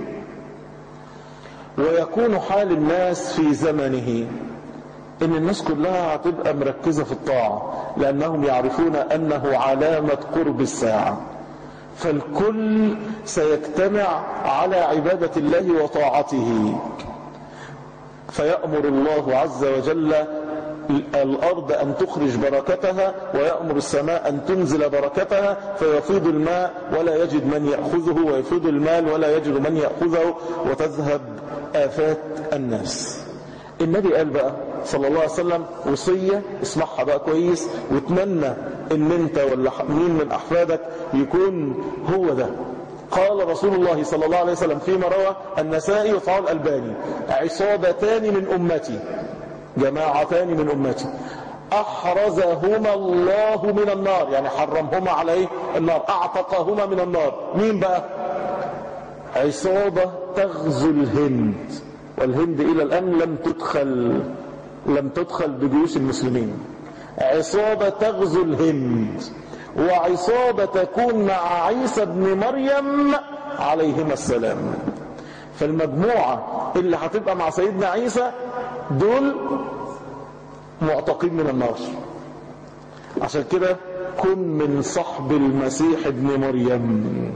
ويكون حال الناس في زمنه ان الناس كلها هتبقى مركزة في الطاعة لانهم يعرفون انه علامة قرب الساعة فالكل سيجتمع على عبادة الله وطاعته فيأمر الله عز وجل الأرض أن تخرج بركتها ويأمر السماء أن تنزل بركتها فيفيض الماء ولا يجد من يأخذه ويفيض المال ولا يجد من يأخذه وتذهب آفات الناس النبي قال بقى صلى الله عليه وسلم وصية اسمعها بقى كويس واتمنى ان انت ولا مين من احفادك يكون هو ده قال رسول الله صلى الله عليه وسلم فيما روى النسائي وصحاب الألباني عصابتان من أمتي جماعتان من أمتي أحرزهما الله من النار يعني حرمهما عليه النار أعتقهما من النار مين بقى عصابة تغزو الهند والهند إلى الآن لم تدخل لم تدخل بجيوش المسلمين عصابة تغزو الهند وعصابة تكون مع عيسى بن مريم عليهما السلام فالمجموعة اللي هتبقى مع سيدنا عيسى دول معتقين من النار عشان كده كن من صحب المسيح ابن مريم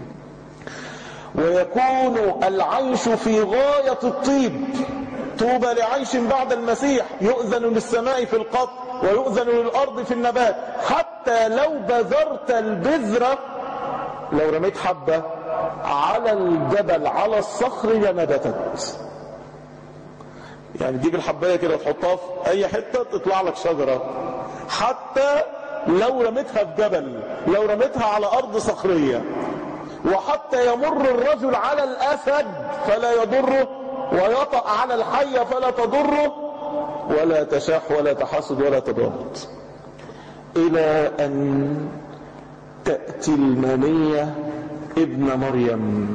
ويكون العيش في غاية الطيب طوبى لعيش بعد المسيح يؤذن للسماء في القط ويؤذن للأرض في النبات حتى لو بذرت البذرة لو رميت حبة على الجبل على الصخر لنبتت يعني تجيب الحباية كده تحطها في أي حتة تطلع لك شجرة حتى لو رميتها في جبل لو رميتها على أرض صخرية وحتى يمر الرجل على الأسد فلا يضره ويطأ على الحية فلا تضره ولا تشاح ولا تحاسد ولا تضاد إلى أن تأتي المنية ابن مريم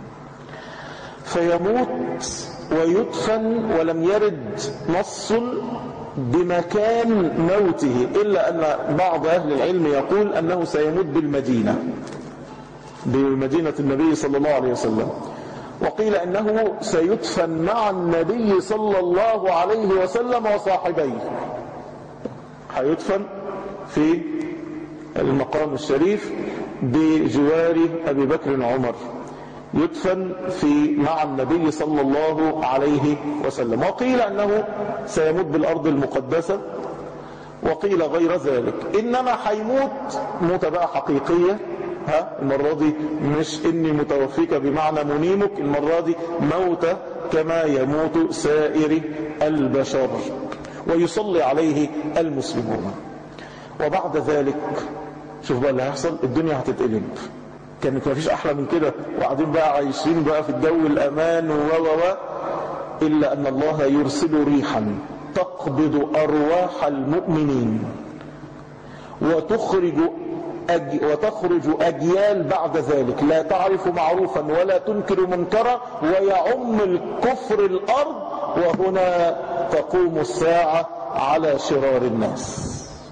فيموت ويدفن ولم يرد نص بمكان موته إلا أن بعض أهل العلم يقول أنه سيموت بالمدينة بمدينة النبي صلى الله عليه وسلم وقيل أنه سيدفن مع النبي صلى الله عليه وسلم وصاحبيه هيدفن في المقام الشريف بجوار أبي بكر عمر يدفن في مع النبي صلى الله عليه وسلم وقيل أنه سيموت بالأرض المقدسة وقيل غير ذلك إنما حيموت موتة بقى حقيقية ها المرة دي مش إني متوفيك بمعنى منيمك المرة دي موتة كما يموت سائر البشر ويصلي عليه المسلمون وبعد ذلك شوف بقى اللي هيحصل الدنيا هتتقلب كانت ما فيش احلى من كده وقاعدين بقى عايشين بقى في الجو الامان و و و الا ان الله يرسل ريحا تقبض ارواح المؤمنين وتخرج أج... وتخرج أجيال بعد ذلك لا تعرف معروفا ولا تنكر منكرا ويعم الكفر الأرض وهنا تقوم الساعة على شرار الناس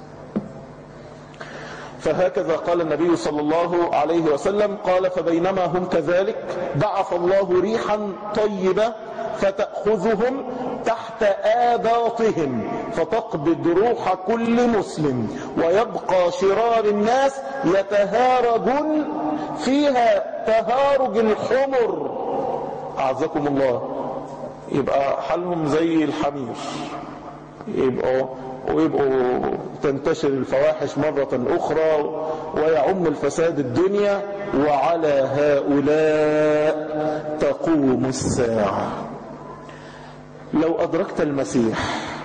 فهكذا قال النبي صلى الله عليه وسلم قال فبينما هم كذلك بعث الله ريحا طيبة فتأخذهم تحت آباطهم فتقبض روح كل مسلم ويبقى شرار الناس يتهارجون فيها تهارج الحمر أعزكم الله يبقى حالهم زي الحمير يبقوا ويبقوا تنتشر الفواحش مرة أخرى ويعم الفساد الدنيا وعلى هؤلاء تقوم الساعة لو أدركت المسيح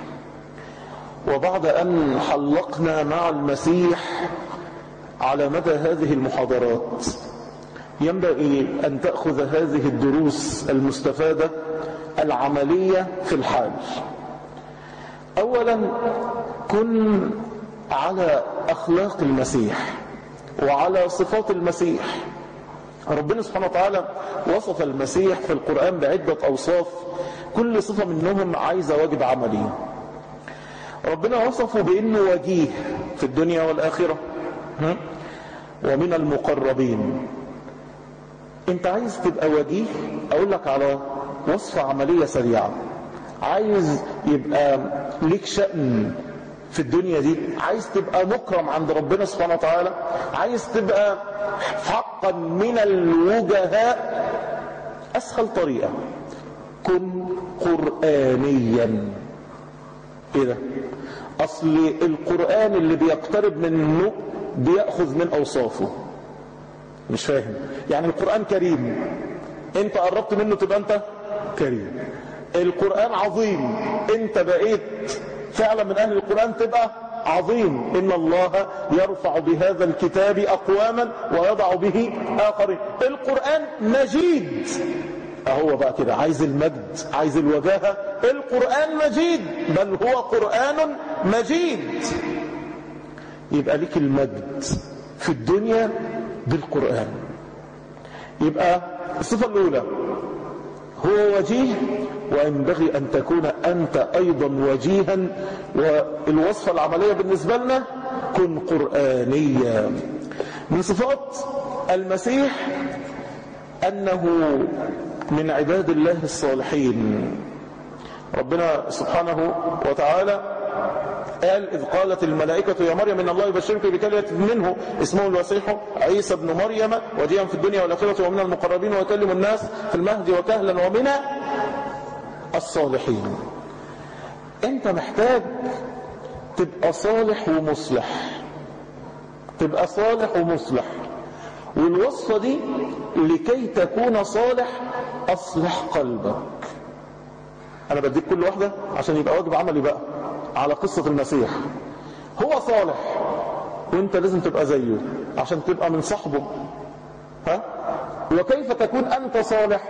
وبعد أن حلقنا مع المسيح على مدى هذه المحاضرات ينبغي أن تأخذ هذه الدروس المستفادة العملية في الحال أولا كن على أخلاق المسيح وعلى صفات المسيح ربنا سبحانه وتعالى وصف المسيح في القرآن بعدة أوصاف كل صفة منهم عايزة واجب عملي ربنا وصفه بأنه وجيه في الدنيا والآخرة ومن المقربين انت عايز تبقى وجيه اقول لك على وصفة عملية سريعة عايز يبقى ليك شأن في الدنيا دي عايز تبقى مكرم عند ربنا سبحانه وتعالى عايز تبقى حقا من الوجهاء اسهل طريقة كن قرآنيا ايه ده اصل القرآن اللي بيقترب منه بيأخذ من اوصافه مش فاهم يعني القرآن كريم انت قربت منه تبقى انت كريم القرآن عظيم انت بقيت فعلا من اهل القرآن تبقى عظيم ان الله يرفع بهذا الكتاب اقواما ويضع به اخرين القرآن مجيد اهو بقى كده عايز المجد عايز الوجاهة القرآن مجيد بل هو قرآن مجيد يبقى لك المجد في الدنيا بالقرآن يبقى الصفة الأولى هو وجيه وينبغي أن تكون أنت أيضا وجيها والوصفة العملية بالنسبة لنا كن قرآنيا من صفات المسيح أنه من عباد الله الصالحين ربنا سبحانه وتعالى قال إذ قالت الملائكة يا مريم إن الله يبشرك بكلمة منه اسمه المسيح عيسى ابن مريم وجيها في الدنيا والآخرة ومن المقربين ويكلم الناس في المهد وكهلا ومن الصالحين أنت محتاج تبقى صالح ومصلح تبقى صالح ومصلح والوصفة دي لكي تكون صالح أصلح قلبك أنا بديك كل واحدة عشان يبقى واجب عملي بقى على قصة المسيح هو صالح وانت لازم تبقى زيه عشان تبقى من صحبه ها وكيف تكون انت صالح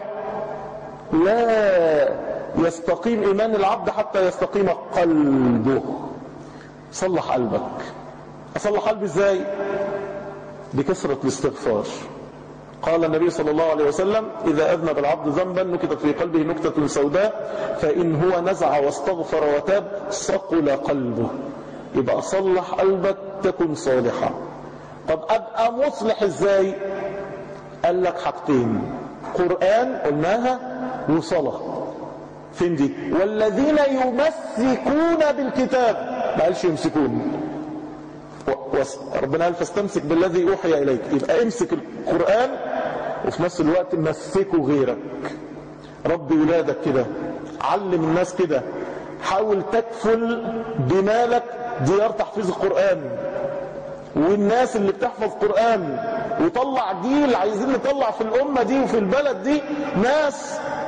لا يستقيم ايمان العبد حتى يستقيم قلبه صلح قلبك اصلح قلبي ازاي بكثرة الاستغفار قال النبي صلى الله عليه وسلم إذا أذنب العبد ذنبا نكتت في قلبه نكتة سوداء فإن هو نزع واستغفر وتاب صقل قلبه يبقى صلح قلبك تكن صالحا طب أبقى مصلح إزاي قال لك حاجتين قرآن قلناها وصلاة فين دي والذين يمسكون بالكتاب ما قالش يمسكون ربنا قال فاستمسك بالذي اوحي اليك يبقى امسك القران وفي نفس الوقت مسكه غيرك ربي ولادك كده علم الناس كده حاول تكفل بمالك ديار تحفيظ القران والناس اللي بتحفظ قران وطلع جيل عايزين نطلع في الامه دي وفي البلد دي ناس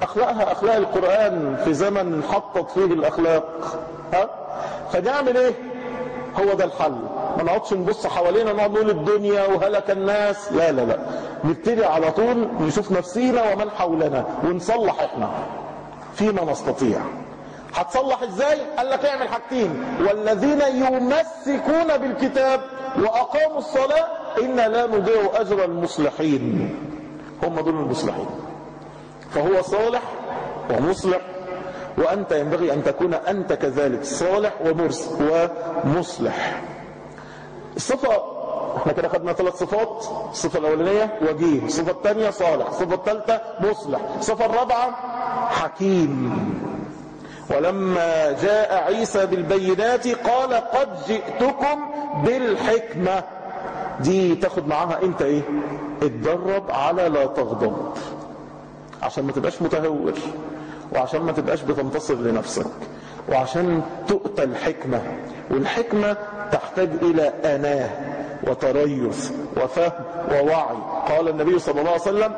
اخلاقها اخلاق القرآن في زمن حطت فيه الاخلاق ها فنعمل ايه هو ده الحل ما نقعدش نبص حوالينا نقعد نقول الدنيا وهلك الناس لا لا لا نبتدي على طول نشوف نفسينا ومن حولنا ونصلح احنا فيما نستطيع هتصلح ازاي قال لك اعمل حاجتين والذين يمسكون بالكتاب واقاموا الصلاة انا لا نضيع اجر المصلحين هم دول المصلحين فهو صالح ومصلح وأنت ينبغي أن تكون أنت كذلك صالح ومرس ومصلح الصفة احنا كده خدنا ثلاث صفات الصفة الأولانية وجيه الصفة الثانية صالح الصفة الثالثة مصلح الصفة الرابعة حكيم ولما جاء عيسى بالبينات قال قد جئتكم بالحكمة دي تاخد معاها انت ايه اتدرب على لا تغضب عشان ما تبقاش متهور وعشان ما تبقاش بتنتصر لنفسك وعشان تؤتى الحكمة والحكمة تحتاج إلى أناه وتريث وفهم ووعي قال النبي صلى الله عليه وسلم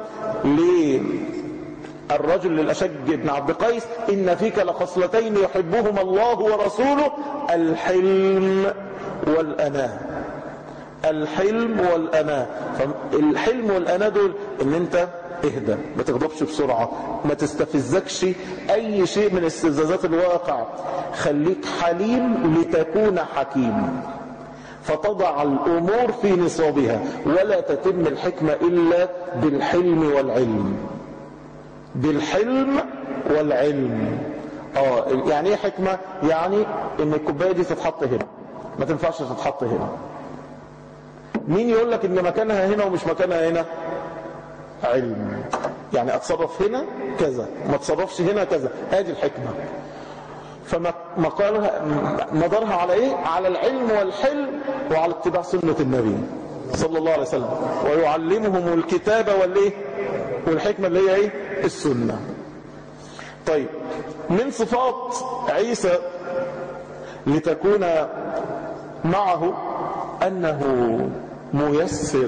للرجل للأشج بن عبد قيس إن فيك لخصلتين يحبهما الله ورسوله الحلم والأناه الحلم والأناه فالحلم والأناه دول ان انت اهدى ما تغضبش بسرعة ما تستفزكش اي شيء من استفزازات الواقع خليك حليم لتكون حكيم فتضع الامور في نصابها ولا تتم الحكمة الا بالحلم والعلم بالحلم والعلم اه يعني ايه حكمة يعني ان الكوباية دي تتحط هنا ما تنفعش تتحط هنا مين يقول لك ان مكانها هنا ومش مكانها هنا علم يعني اتصرف هنا كذا ما اتصرفش هنا كذا ادي الحكمة فما قالها نظرها على ايه على العلم والحلم وعلى اتباع سنة النبي صلى الله عليه وسلم ويعلمهم الكتاب والايه والحكمة اللي هي ايه السنة طيب من صفات عيسى لتكون معه انه ميسر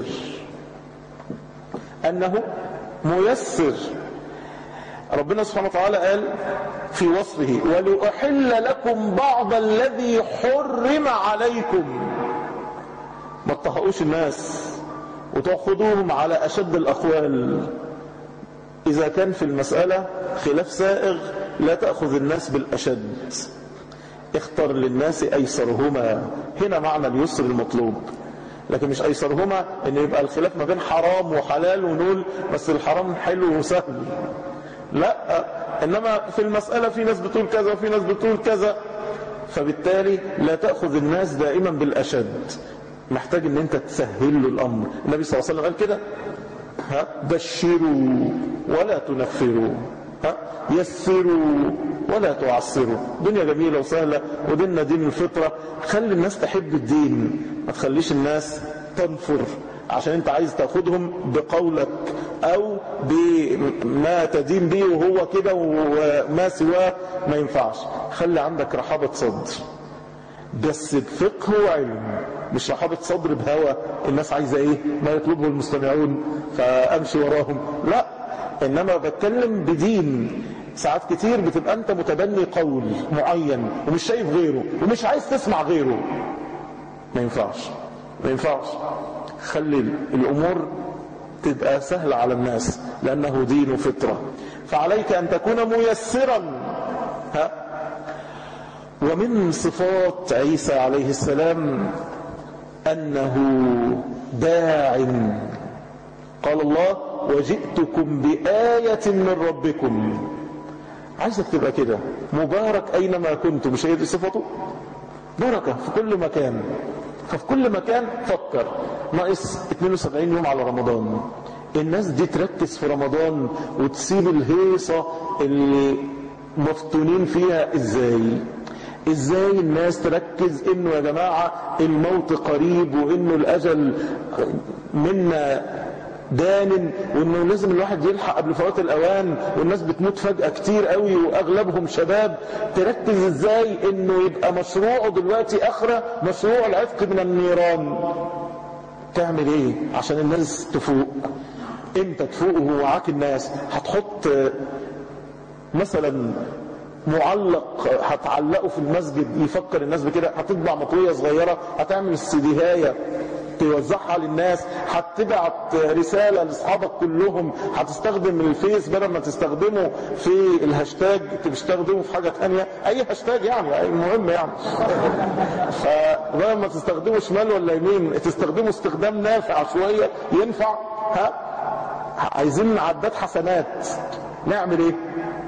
انه ميسر ربنا سبحانه وتعالى قال في وصفه ولأحل لكم بعض الذي حرم عليكم ما تطهقوش الناس وتأخذوهم على أشد الأقوال إذا كان في المسألة خلاف سائغ لا تأخذ الناس بالأشد اختر للناس أيسرهما هنا معنى اليسر المطلوب لكن مش أيسرهما ان يبقى الخلاف ما بين حرام وحلال ونقول بس الحرام حلو وسهل لا انما في المسألة في ناس بتقول كذا وفي ناس بتقول كذا فبالتالي لا تأخذ الناس دائما بالأشد محتاج ان انت تسهل له الامر النبي صلى الله عليه وسلم قال كده ها بشروا ولا تنفروا ها يسروا ولا تعسروا دنيا جميلة وسهلة وديننا دين الفطرة خلي الناس تحب الدين ما تخليش الناس تنفر عشان انت عايز تاخدهم بقولك او بما تدين به وهو كده وما سواه ما ينفعش خلي عندك رحابة صدر بس بفقه وعلم مش رحابة صدر بهوى الناس عايزة ايه ما يطلبه المستمعون فامشي وراهم لا انما بتكلم بدين ساعات كتير بتبقى انت متبني قول معين ومش شايف غيره ومش عايز تسمع غيره ما ينفعش ما ينفعش خلي الامور تبقى سهلة على الناس لانه دين وفطرة فعليك ان تكون ميسرا ها ومن صفات عيسى عليه السلام انه داع قال الله وجئتكم بآية من ربكم عايزك تبقى كده مبارك أينما كنت مش هي دي صفته بركة في كل مكان ففي كل مكان فكر ناقص 72 يوم على رمضان الناس دي تركز في رمضان وتسيب الهيصة اللي مفتونين فيها ازاي ازاي الناس تركز انه يا جماعة الموت قريب وانه الاجل منا دان وانه لازم الواحد يلحق قبل فوات الاوان والناس بتموت فجأة كتير قوي واغلبهم شباب تركز ازاي انه يبقى مشروعه دلوقتي اخرة مشروع العفق من النيران تعمل ايه عشان الناس تفوق امتى تفوق وهو معاك الناس هتحط مثلا معلق هتعلقه في المسجد يفكر الناس بكده هتطبع مطويه صغيره هتعمل السديهايه توزعها للناس هتبعت رساله لاصحابك كلهم هتستخدم الفيس بدل ما تستخدمه في الهاشتاج تستخدمه في حاجه ثانيه اي هاشتاج يعني المهم يعني فبدل ما تستخدمه شمال ولا يمين تستخدمه استخدام نافع شويه ينفع ها عايزين عداد حسنات نعمل ايه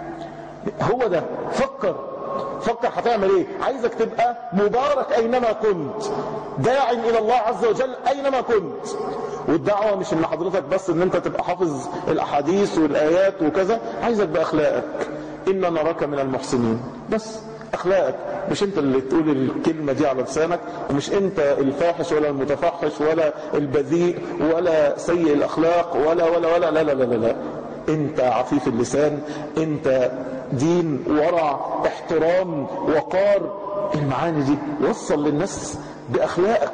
هو ده فكر فكر هتعمل ايه عايزك تبقى مبارك اينما كنت داع الى الله عز وجل اينما كنت والدعوة مش ان حضرتك بس ان انت تبقى حافظ الاحاديث والايات وكذا عايزك باخلاقك ان نراك من المحسنين بس اخلاقك مش انت اللي تقول الكلمة دي على لسانك ومش انت الفاحش ولا المتفحش ولا البذيء ولا سيء الاخلاق ولا ولا ولا لا لا لا لا, لا. انت عفيف اللسان انت دين ورع احترام وقار المعاني دي وصل للناس باخلاقك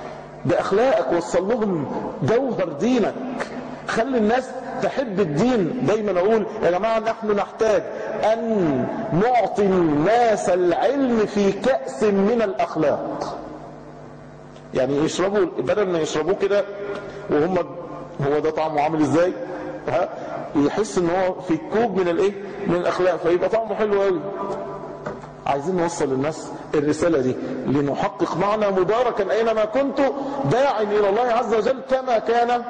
باخلاقك وصل لهم جوهر دينك خلي الناس تحب الدين دايما اقول يا جماعه نحن نحتاج ان نعطي الناس العلم في كاس من الاخلاق يعني يشربوا بدل ما يشربوه كده وهم هو ده طعمه عامل ازاي ها يحس ان هو في كوب من الايه من الاخلاق فيبقى طعمه حلو قوي عايزين نوصل للناس الرسالة دي لنحقق معنى مباركا اينما كنت داع الى الله عز وجل كما كان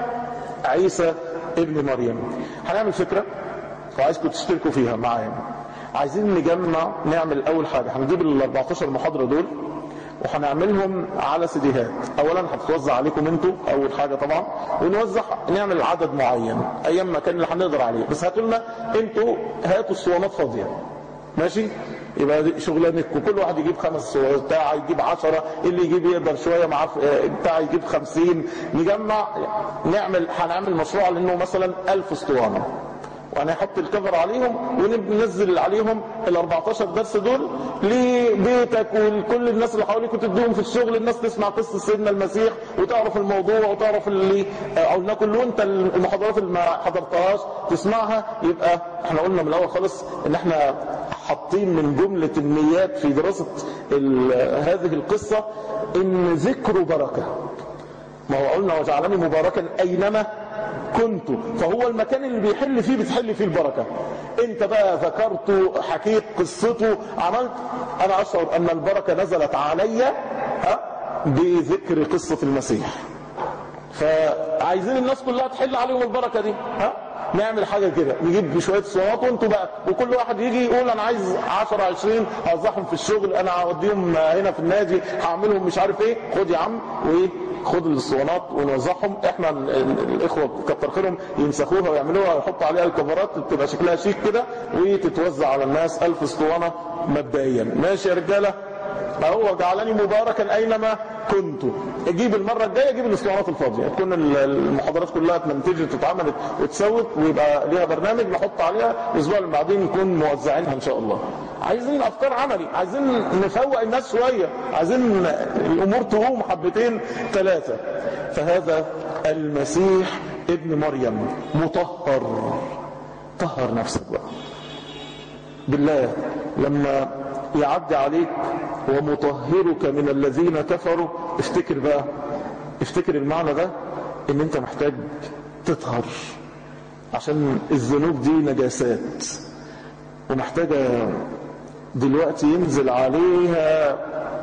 عيسى ابن مريم هنعمل فكرة وعايزكم تشتركوا فيها معايا عايزين نجمع نعمل اول حاجة هنجيب ال 14 محاضرة دول وهنعملهم على سيديهات اولا هتتوزع عليكم انتوا اول حاجة طبعا ونوزع نعمل عدد معين ايام ما كان اللي هنقدر عليه بس هاتوا لنا انتوا هاتوا الصوانات فاضية ماشي يبقى دي شغلانتكم كل واحد يجيب خمس صور بتاع يجيب عشرة اللي يجيب يقدر شوية مع بتاع يجيب خمسين نجمع نعمل هنعمل مشروع لانه مثلا ألف اسطوانة وهنحط الكفر عليهم وننزل عليهم ال 14 درس دول لبيتك ولكل الناس اللي حواليك وتديهم في الشغل الناس تسمع قصه سيدنا المسيح وتعرف الموضوع وتعرف اللي قلنا كله انت المحاضرات اللي ما حضرتهاش تسمعها يبقى احنا قلنا من الاول خالص ان احنا حاطين من جمله النيات في دراسه هذه القصه ان ذكره بركه ما هو قلنا وجعلني مباركا اينما كنت فهو المكان اللي بيحل فيه بتحل فيه البركة انت بقى ذكرته حكيت قصته عملت انا اشعر ان البركة نزلت علي ها بذكر قصة المسيح فعايزين الناس كلها تحل عليهم البركة دي ها نعمل حاجة كده نجيب شوية صوات وانتوا بقى وكل واحد يجي يقول انا عايز 10 20 اوزعهم في الشغل انا هوديهم هنا في النادي هعملهم مش عارف ايه خد يا عم وايه خد الاسطوانات ونوزعهم احنا الاخوه كتر خيرهم ينسخوها ويعملوها ويحطوا عليها الكفرات تبقى شكلها شيك كده وتتوزع على الناس 1000 اسطوانه مبدئيا ماشي يا رجاله هو جعلني مباركا اينما كنت اجيب المره الجايه اجيب الاسطوانات الفاضيه تكون المحاضرات كلها اتمنتجت واتعملت واتسوت ويبقى ليها برنامج نحط عليها الاسبوع اللي بعدين نكون موزعينها ان شاء الله عايزين افكار عملي عايزين نفوق الناس شويه عايزين الامور تقوم حبتين ثلاثه فهذا المسيح ابن مريم مطهر طهر نفسك بقى بالله لما يعدي عليك ومطهرك من الذين كفروا افتكر بقى افتكر المعنى ده ان انت محتاج تطهر عشان الذنوب دي نجاسات ومحتاجة دلوقتي ينزل عليها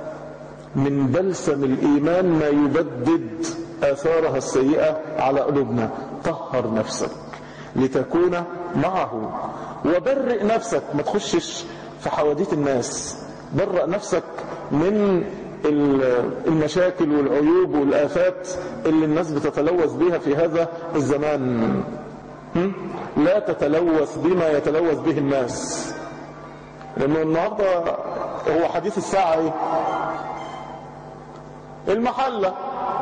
من بلسم الإيمان ما يبدد آثارها السيئة على قلوبنا طهر نفسك لتكون معه وبرئ نفسك ما تخشش في حواديت الناس برأ نفسك من المشاكل والعيوب والآفات اللي الناس بتتلوث بها في هذا الزمان لا تتلوث بما يتلوث به الناس لأنه النهاردة هو حديث الساعة ايه المحلة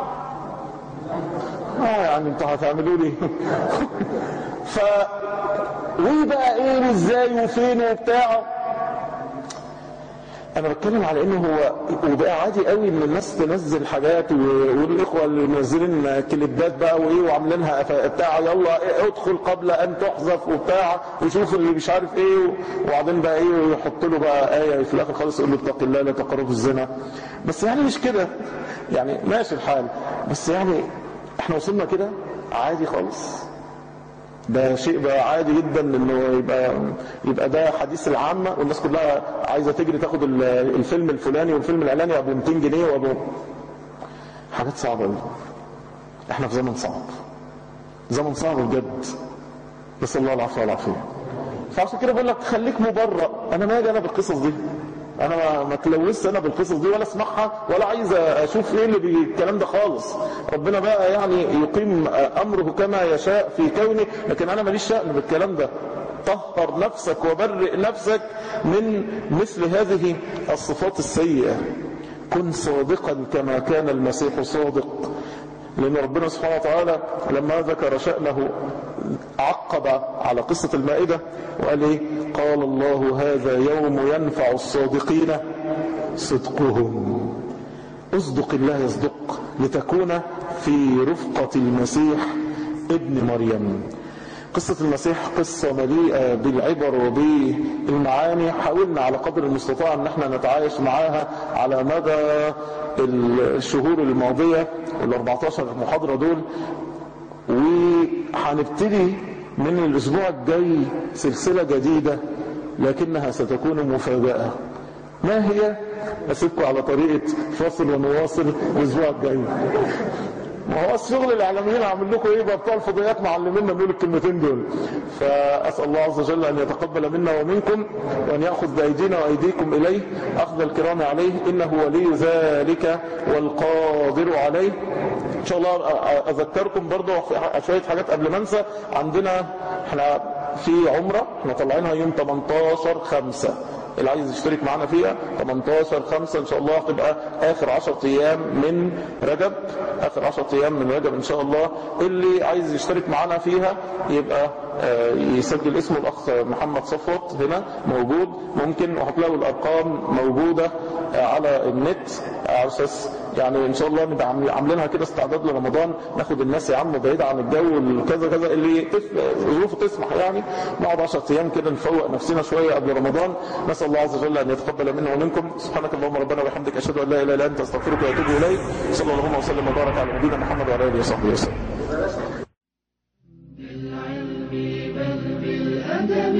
اه يعني انتوا هتعملوا لي ف وايه بقى ايه وازاي وفين وبتاع انا بتكلم على انه هو وبقى عادي قوي ان الناس تنزل حاجات و- والاخوه اللي منزلين كليبات بقى وايه وعاملينها ف- بتاع يلا إيه ادخل قبل ان تحذف وبتاع وشوف اللي مش عارف ايه و- وبعدين بقى ايه ويحط له بقى ايه في الاخر خالص يقول له اتق الله لا تقربوا الزنا بس يعني مش كده يعني ماشي الحال بس يعني احنا وصلنا كده عادي خالص ده شيء بقى عادي جدا انه يبقى يبقى ده حديث العامه والناس كلها عايزه تجري تاخد ال- الفيلم الفلاني والفيلم الاعلاني ابو 200 جنيه وابو حاجات صعبه قوي احنا في زمن صعب زمن صعب بجد نسال الله العفو والعافيه فعشان كده بقول لك خليك مبرأ انا مالي انا بالقصص دي انا ما ما اتلوثش انا بالقصص دي ولا اسمعها ولا عايز اشوف ايه اللي بالكلام ده خالص ربنا بقى يعني يقيم امره كما يشاء في كونه لكن انا ماليش شأن بالكلام ده طهر نفسك وبرئ نفسك من مثل هذه الصفات السيئة كن صادقا كما كان المسيح صادق لأن ربنا سبحانه وتعالى لما ذكر شأنه عقب على قصة المائدة وقال إيه قال الله هذا يوم ينفع الصادقين صدقهم اصدق الله يصدق لتكون في رفقة المسيح ابن مريم قصة المسيح قصة مليئة بالعبر وبالمعاني حاولنا على قدر المستطاع ان احنا نتعايش معاها على مدى الشهور الماضية ال 14 محاضرة دول وهنبتدي من الاسبوع الجاي سلسلة جديدة لكنها ستكون مفاجأة ما هي اسيبكم على طريقة فاصل ونواصل الاسبوع الجاي ما هو الشغل الاعلاميين عامل لكم ايه بقى بتوع الفضائيات معلمينا نقول الكلمتين دول فاسال الله عز وجل ان يتقبل منا ومنكم وان ياخذ بايدينا وايديكم اليه اخذ الكرام عليه انه ولي ذلك والقادر عليه ان شاء الله اذكركم برضه في شويه حاجات قبل ما انسى عندنا احنا في عمره احنا طالعينها يوم 18 5 اللي عايز يشترك معانا فيها 18 5 ان شاء الله هتبقى اخر 10 ايام من رجب اخر 10 ايام من رجب ان شاء الله اللي عايز يشترك معانا فيها يبقى آه، يسجل اسمه الاخ محمد صفوت هنا موجود ممكن وهتلاقوا الارقام موجوده آه، على النت على اساس يعني ان شاء الله نبقى عامل- عاملينها كده استعداد لرمضان ناخد الناس يا عم بعيد عن الجو كذا كذا اللي تف- ظروفه تسمح يعني نقعد 10 ايام كده نفوق نفسنا شويه قبل رمضان نسال الله عز وجل ان يتقبل منا ومنكم سبحانك اللهم ربنا وبحمدك اشهد ان لا اله الا انت استغفرك واتوب اليك صلى الله وسلم وبارك على نبينا محمد وعلى اله وصحبه وسلم بالعلم بل بالأدب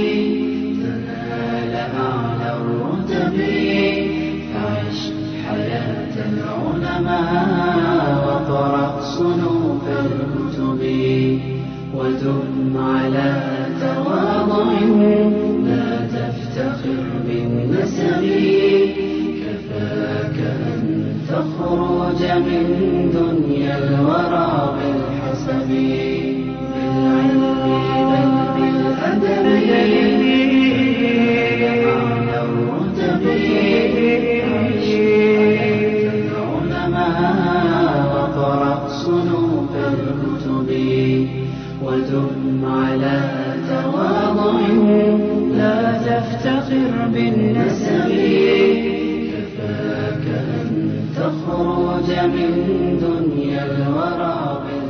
تنال أعلى الرتب فعش حياة العلماء وقرأ صنوف الكتب ودم على تواضع لا تفتخر بالنسب كفاك أن تخرج من دنيا الورى بالحسب بالعلم بل بالأدب على الرتب عيش حياة العلماء وقرأ صنوف الكتب ودم على تواضع لا تفتخر بالنسب كفاك أن تخرج من دنيا الورى بالحسب